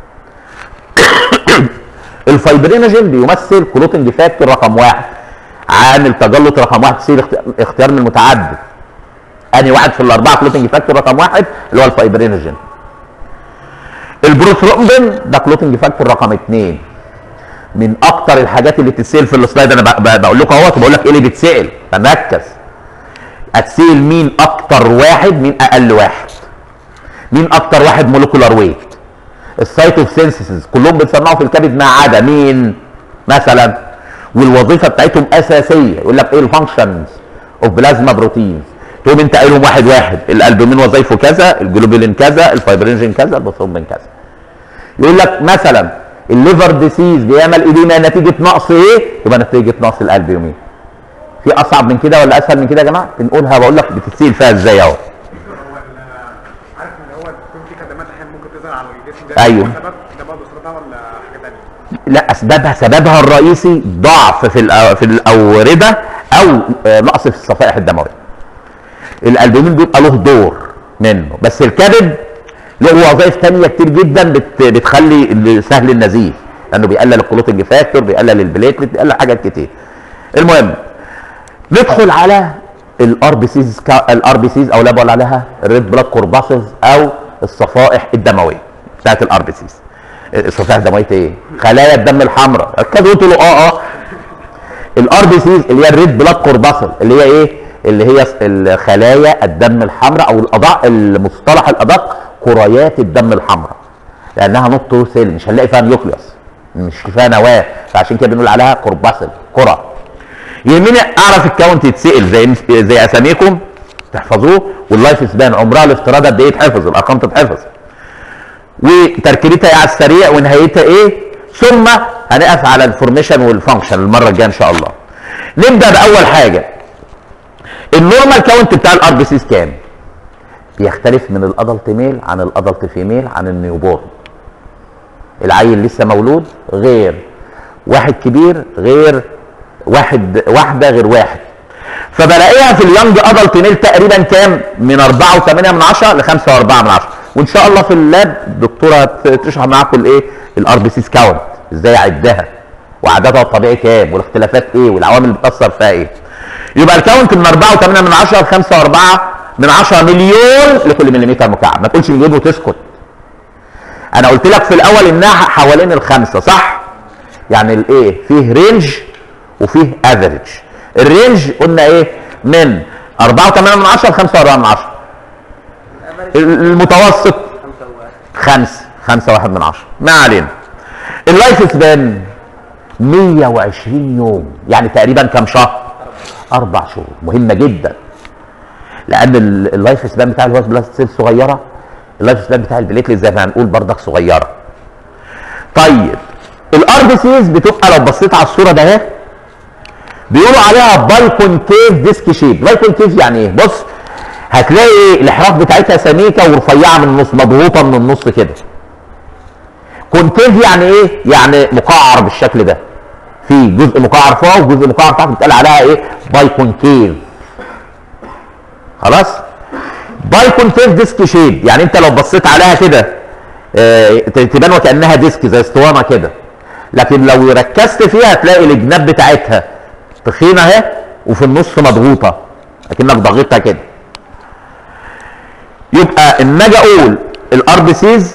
الفايبرينوجين بيمثل كلوتنج فاكتور رقم واحد عامل تجلط رقم واحد تصير اخت- اختيار من متعدد انهي واحد في الاربعه كلوتنج فاكتور رقم واحد اللي هو الفايبرينوجين البروثرومبين ده كلوتنج فاكتور رقم اثنين من اكتر الحاجات اللي بتتسال في السلايد انا ب- ب- بقول لكم اهوت وبقول لك ايه اللي بيتسال فنركز هتسال مين اكتر واحد مين اقل واحد مين اكتر واحد مولكولار ويت السايت اوف سينسيسز كلهم بيتصنعوا في الكبد ما عدا مين مثلا والوظيفه بتاعتهم اساسيه يقول لك ايه الفانكشنز اوف بلازما بروتينز تقوم انت قايلهم واحد واحد الالبومين وظيفه كذا الجلوبولين كذا الفايبرينجين كذا البوثرومبين كذا يقول لك مثلا الليفر ديسيز بيعمل ايديما نتيجه نقص ايه؟ يبقى نتيجه نقص الالبومين في اصعب من كده ولا اسهل من كده يا جماعه؟ بنقولها بقول لك بتتسال فيها ازاي اهو هو ال- عارف ان هو بيكون في كدمات احيانا ممكن تظهر على الجسم ده أيوه. هو سبب ده برضه سرطان ولا حاجه ثانيه؟ لا اسبابها سببها الرئيسي ضعف في الأ- في الاورده او آه، نقص في الصفائح الدمويه الالبومين بيبقى له دور منه بس الكبد له وظائف تانية كتير جدا بت بتخلي سهل النزيف لانه بيقلل الكلوتنج فاكتور بيقلل البليتلت بيقلل حاجات كتير المهم ندخل على الار بي سيز الار بي سيز او لا بقول عليها الريد بلاد كورباسز او الصفائح الدمويه بتاعت الار بي سيز الصفائح الدمويه ايه؟ خلايا الدم الحمراء ركزوا قلتوا له اه اه الار بي سيز اللي هي الريد بلاد كورباسل اللي هي ايه؟ اللي هي الخلايا الدم الحمراء او الادق المصطلح الادق كريات الدم الحمراء لانها نوت سيل مش هنلاقي فيها نيوكليوس مش فيها نواه فعشان كده بنقول عليها كورباسل كره يهمني اعرف الكاونت يتسال زي زي اساميكم تحفظوه واللايف سبان عمرها الافتراضي قد ايه يتحفظ الارقام تتحفظ وتركيبتها ايه على السريع ونهايتها ايه ثم هنقف على الفورميشن والفانكشن المره الجايه ان شاء الله نبدا باول حاجه النورمال كاونت بتاع الار بي سيز كام بيختلف من الادلت ميل عن الادلت فيميل عن النيوبورن العيل لسه مولود غير واحد كبير غير واحد واحده غير واحد فبلاقيها في اليونج ادلت ميل تقريبا كام من 4.8 من 10 ل 5.4 من 10 وان شاء الله في اللاب الدكتوره تشرح معاكم الايه الار بي سيز كاونت ازاي اعدها وعددها الطبيعي كام والاختلافات ايه والعوامل اللي بتاثر فيها ايه يبقى الكاونت من 4.8 من 10 ل 5.4 من 10 مليون لكل مليمتر مكعب ما تقولش مليون وتسكت انا قلت لك في الاول انها حوالين الخمسه صح يعني الايه فيه رينج وفيه افريج الرينج قلنا ايه من 4.8 من 10 ل 5.4 من 10 المتوسط خمسة وواحد خمسة خمسة واحد من عشرة ما علينا اللايف سبان 120 يوم يعني تقريبا كم شهر أربع شهور مهمة جدا لأن ال- اللايف سبان بتاع الوايت بلاد سيل صغيرة اللايف سبان بتاع البليتلت زي ما هنقول بردك صغيرة طيب الار بي سيز بتبقى لو بصيت على الصورة ده اهي بيقولوا عليها باي كونكيف ديسك شيب باي كونكيف يعني ايه بص هتلاقي الاحراف بتاعتها سميكه ورفيعه من النص مضغوطه من النص كده كونكيف يعني ايه يعني مقعر بالشكل ده في جزء مقعر فوق وجزء مقعر تحت بيتقال عليها ايه باي كونكيف خلاص باي كونكيف ديسك شيب يعني انت لو بصيت عليها كده آه، تبان وكانها ديسك زي اسطوانه كده لكن لو ركزت فيها هتلاقي الجناب بتاعتها تخينه اهي وفي النص مضغوطه اكنك ضغطتها كده يبقى اما اجي اقول الار بي سيز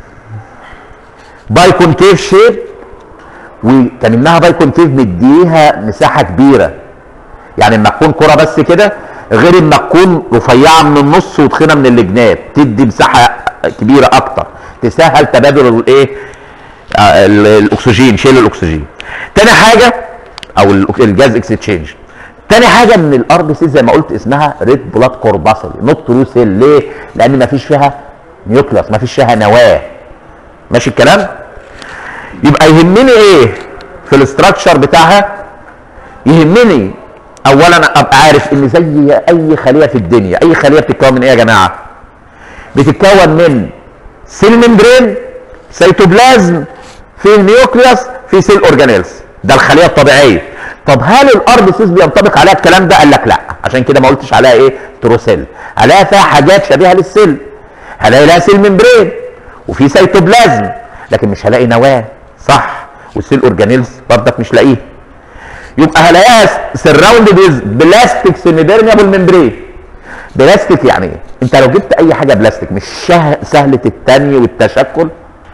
باي كونكيف شيب وكان انها باي كونكيف مديها مساحه كبيره يعني اما تكون كره بس كده غير اما تكون رفيعه من النص وتخينه من الجناب تدي مساحه كبيره اكتر تسهل تبادل الايه آه، ال- الاكسجين شيل الاكسجين تاني حاجه او ال- الجاز اكستشينج تاني حاجه ان الار بي سي زي ما قلت اسمها ريد بلاد كورباسل نوت ترو سيل ليه؟ لان ما فيش فيها نيوكلاس ما فيش فيها نواه ماشي الكلام؟ يبقى يهمني ايه في الاستراكشر بتاعها؟ يهمني اولا ابقى عارف ان زي اي خليه في الدنيا اي خليه بتتكون من ايه يا جماعه؟ بتتكون من سيل ممبرين سيتوبلازم فيه نيوكليوس في سيل اورجانيلز ده الخليه الطبيعيه طب هل الار بي سيز بينطبق عليها الكلام ده قال لك لا عشان كده ما قلتش عليها ايه تروسيل عليها فيها حاجات شبيهه للسيل هلاقي لها سيل ممبرين وفي سيتوبلازم لكن مش هلاقي نواه صح والسيل اورجانيلز برضك مش لاقيه يبقى هلاقيها سراوند بيز بلاستيك سيميبرميبل ممبرين بلاستيك يعني ايه؟ انت لو جبت اي حاجه بلاستيك مش شه- سهله التني والتشكل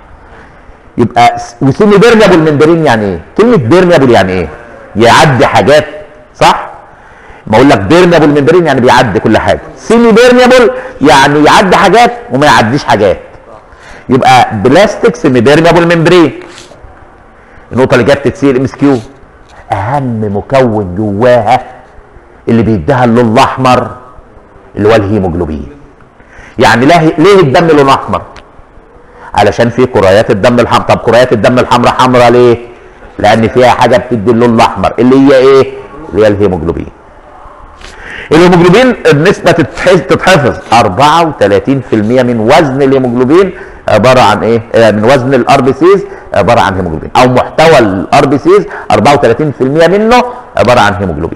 يبقى وسيمي بيرميبل ممبرين يعني ايه؟ كلمه بيرميبل يعني ايه؟ يعدي حاجات صح؟ ما اقول لك بيرميبل ممبرين يعني بيعدي كل حاجه سيمي بيرميبل يعني يعدي حاجات وما يعديش حاجات يبقى بلاستيك سيمي بيرميبل ممبرين النقطه اللي جت تتسال ام اس كيو اهم مكون جواها اللي بيديها اللون الاحمر اللي هو الهيموجلوبين يعني ليه ليه الدم لونه احمر علشان في كريات الدم الحمراء طب كريات الدم الحمراء حمراء ليه لان فيها حاجه بتدي اللون الاحمر اللي هي ايه اللي هي الهيموجلوبين الهيموجلوبين النسبه تتحفظ تتحفظ 34% من وزن الهيموجلوبين عباره عن ايه آه، من وزن الار بي سيز عباره عن هيموجلوبين او محتوى الار بي سيز 34% منه عباره عن هيموجلوبين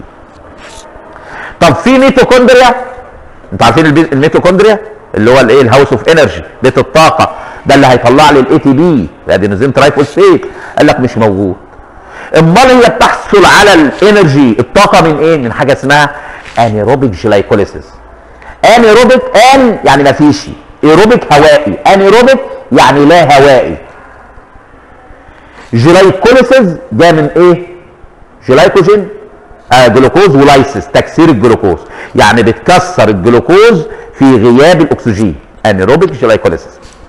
طب في ميتوكوندريا انتوا عارفين البي- الميتوكوندريا اللي هو الايه الهاوس اوف انرجي بيت الطاقه ده اللي هيطلع لي الاي تي بي الادينوزين ترايفوسفيت قال لك مش موجود امال هي بتحصل على الانرجي الطاقه من ايه من حاجه اسمها انيروبيك جلايكوليسيس انيروبيك ان يعني ما فيش ايروبيك هوائي انيروبيك يعني لا هوائي جلايكوليسيس جاء من ايه جلايكوجين آه جلوكوز ولايسيس تكسير الجلوكوز يعني بتكسر الجلوكوز في غياب الاكسجين انيروبيك جلايكوليسيس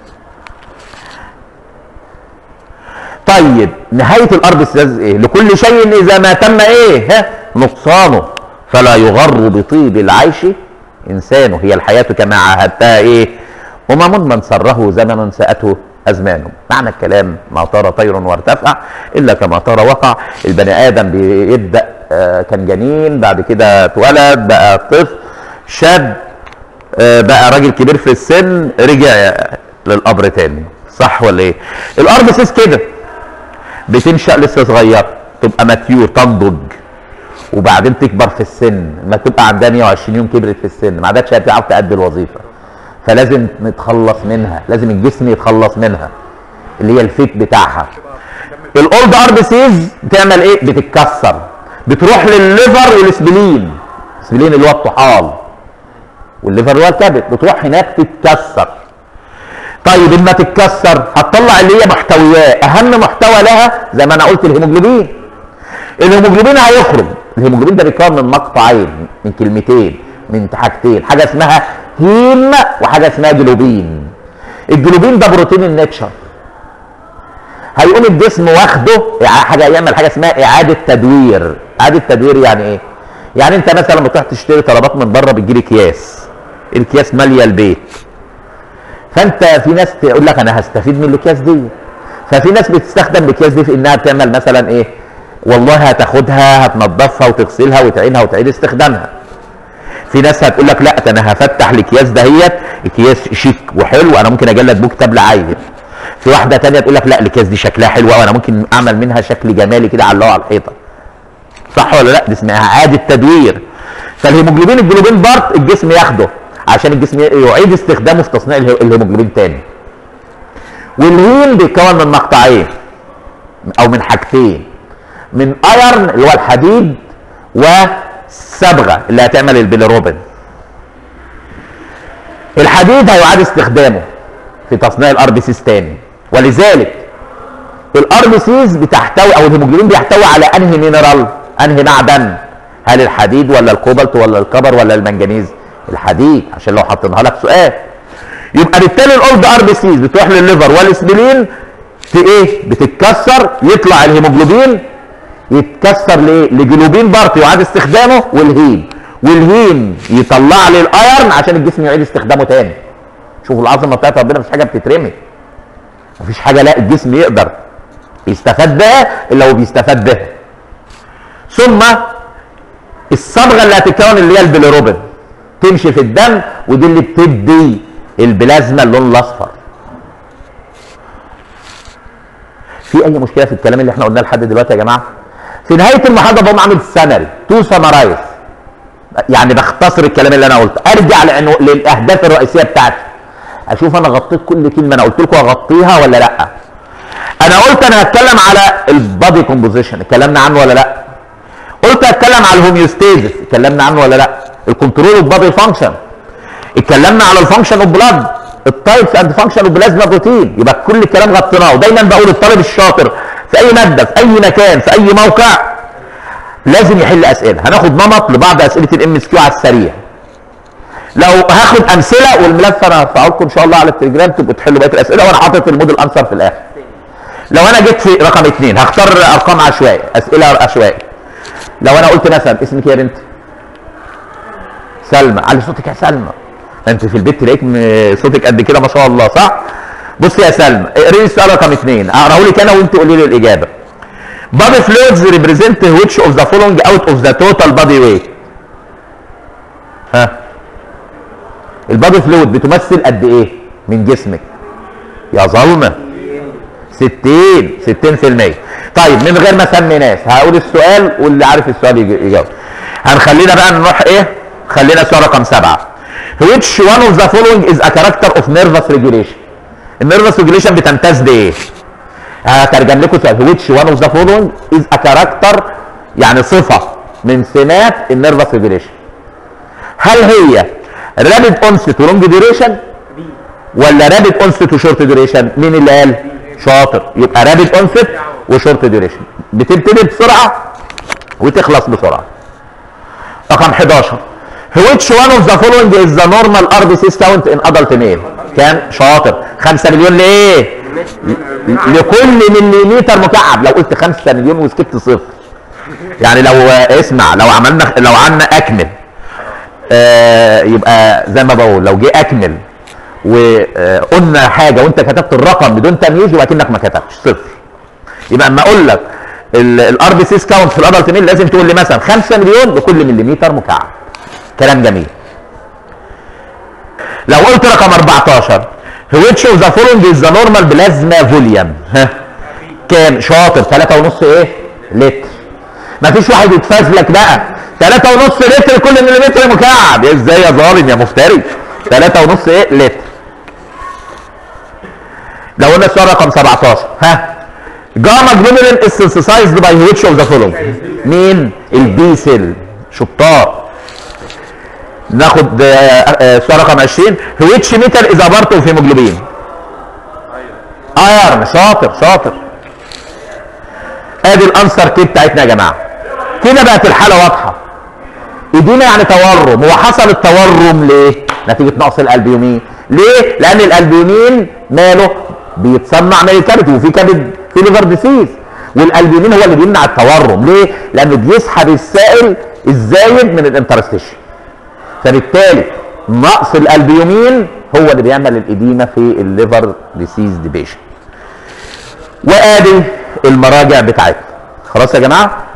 طيب نهايه الارض استاذ ايه لكل شيء اذا ما تم ايه ها نقصانه فلا يغر بطيب العيش انسانه هي الحياه كما عاهدتها ايه امم من سره زمن ساته ازمانه معنى الكلام ما طار طير وارتفع الا كما طار وقع البني ادم بيبدا آه، كان جنين بعد كده اتولد بقى طفل شاب آه، بقى راجل كبير في السن رجع للقبر تاني صح ولا ايه الارض سيس كده بتنشا لسه صغيره تبقى ماتيور تنضج وبعدين تكبر في السن ما تبقى عندها 120 يوم كبرت في السن ما عادتش هتعرف تأدي الوظيفه فلازم نتخلص منها لازم الجسم يتخلص منها اللي هي الفيت بتاعها الاولد ار بي سيز بتعمل ايه بتتكسر بتروح للليفر والسبلين السبلين اللي هو الطحال والليفر اللي هو الكبد بتروح هناك تتكسر طيب اما تتكسر هتطلع اللي هي محتويات اهم محتوى لها زي ما انا قلت الهيموجلوبين الهيموجلوبين هيخرج الهيموجلوبين ده بيتكون من مقطعين من كلمتين من حاجتين حاجه اسمها هيم وحاجه اسمها جلوبين الجلوبين ده بروتين الناتشر هيقوم الجسم واخده إع- حاجه يعمل حاجه اسمها اعاده تدوير اعاده تدوير يعني ايه يعني انت مثلا لما تروح تشتري طلبات من بره بتجيب اكياس الكياس ماليه البيت فانت في ناس تقول لك انا هستفيد من الاكياس دي ففي ناس بتستخدم الاكياس دي في انها بتعمل مثلا ايه والله هتاخدها هتنضفها وتغسلها وتعينها وتعيد استخدامها في ناس هتقول لك لا ده انا هفتح الاكياس دهيت اكياس شيك وحلو انا ممكن اجلد بوك كتاب لعيل في واحده تانية تقول لك لا الاكياس دي شكلها حلو قوي انا ممكن اعمل منها شكل جمالي كده علقه على الحيطه صح ولا لا دي اسمها اعاده تدوير فالهيموجلوبين الجلوبين بارت الجسم ياخده عشان الجسم يعيد استخدامه في تصنيع اله- الهيموجلوبين تاني والهيم بيتكون من مقطعين او من حاجتين من ايرن اللي هو الحديد والصبغه اللي هتعمل البيليروبين الحديد هيعاد استخدامه في تصنيع الار بي سيز تاني ولذلك الار بي سيز بتحتوي او الهيموجلوبين بيحتوي على انهي مينرال انهي معدن هل الحديد ولا الكوبالت ولا الكبر ولا المنجنيز الحديد عشان لو حطيناها لك سؤال يبقى بالتالي الاولد ار بي سيز بتروح للليفر والسبلين في ايه بتتكسر يطلع الهيموجلوبين يتكسر لايه لجلوبين بارت يعاد استخدامه والهيم والهيم يطلع لي الايرن عشان الجسم يعيد استخدامه تاني شوفوا العظمه بتاعت ربنا مفيش حاجه بتترمي مفيش حاجه لا الجسم يقدر يستفاد بها الا هو بيستفاد بها ثم الصبغه اللي هتتكون اللي هي البيليروبين تمشي في الدم ودي اللي بتدي البلازما اللون الاصفر في اي مشكله في الكلام اللي احنا قلناه لحد دلوقتي يا جماعه في نهايه المحاضره بقوم عامل سمري تو سمرايز يعني بختصر الكلام اللي انا قلته ارجع لانه للاهداف الرئيسيه بتاعتي اشوف انا غطيت كل كلمه انا قلت لكم اغطيها ولا لا انا قلت انا هتكلم على البادي كومبوزيشن اتكلمنا عنه ولا لا قلت هتكلم على الهوميوستيزس اتكلمنا عنه ولا لا الكنترول اوف بادي فانكشن اتكلمنا على الفانكشن اوف بلاد التايبس اند فانكشن اوف بلازما بروتين يبقى كل الكلام غطيناه ودايما بقول الطالب الشاطر في اي ماده في اي مكان في اي موقع لازم يحل اسئله هناخد نمط لبعض اسئله الام اس كيو على السريع لو هاخد امثله والملف انا هرفعه لكم ان شاء الله على التليجرام تبقوا تحلوا بقيه الاسئله وانا حاطط الموديل انسر في الاخر لو انا جيت في رقم اثنين هختار ارقام عشوائيه اسئله عشوائيه لو انا قلت مثلا اسمك إيه يا بنت سلمى علي صوتك يا سلمى انت في البيت تلاقيك م- صوتك قد كده ما شاء الله صح بص يا سلمى اقري لي السؤال رقم اثنين اقراه لك انا وانت قولي لي الاجابه body fluids represent which of the following out of the total body weight ها البادي فلويد بتمثل قد ايه من جسمك يا ظلمه 60 60% طيب من غير ما اسمي ناس هقول السؤال واللي عارف السؤال يج- يجاوب هنخلينا بقى نروح ايه خلينا السؤال رقم سبعة which one of the following is a character of nervous regulation النيرفس ريجوليشن بتمتاز بايه هترجم لكم سؤال which one of the following is a character يعني صفة من سمات النيرفس ريجوليشن هل هي رابid onset ولونج ديوريشن ولا رابد اونست وشورت ديوريشن مين اللي قال شاطر يبقى رابد اونست وشورت ديوريشن بتبتدي بسرعه وتخلص بسرعه رقم 11 which one of the following is the normal RBC count in adult male كام شاطر 5 مليون ليه لكل مليمتر مكعب لو قلت 5 مليون وسكت صفر يعني لو اسمع لو عملنا لو عملنا اكمل آه يبقى زي ما بقول لو جه اكمل وقلنا حاجه وانت كتبت الرقم بدون تمييز يبقى كأنك ما كتبتش صفر يبقى اما اقول لك الار بي سيس كاونت في الادلت ميل لازم تقول لي مثلا 5 مليون لكل مليمتر مكعب كلام جميل لو قلت رقم 14 which of the following is the normal plasma volume ها كام شاطر 3.5 ايه لتر مفيش واحد يتفزلك بقى 3.5 لتر كل مليمتر مكعب يا ازاي يا ظالم يا مفتري 3.5 ايه لتر لو قلنا السؤال رقم 17 ها جاما جلوبولين is synthesized by which of the following مين البي سيل شطار ناخد آه، آه، السؤال رقم 20 which metal is a part of hemoglobin ايرن شاطر شاطر ادي الانسر كي بتاعتنا يا جماعه كده بقت الحاله واضحه ايدينا يعني تورم هو حصل التورم ليه نتيجه نقص الالبيومين ليه لان الالبيومين ماله بيتصنع من الكبد وفي كبد في ليفر ديسيز والالبيومين هو اللي بيمنع التورم ليه لانه بيسحب السائل الزايد من الانترستيشن فبالتالي نقص الالبيومين هو اللي بيعمل الاديمه في الليفر ديسيز ديبيشن وادي المراجع بتاعتنا خلاص يا جماعه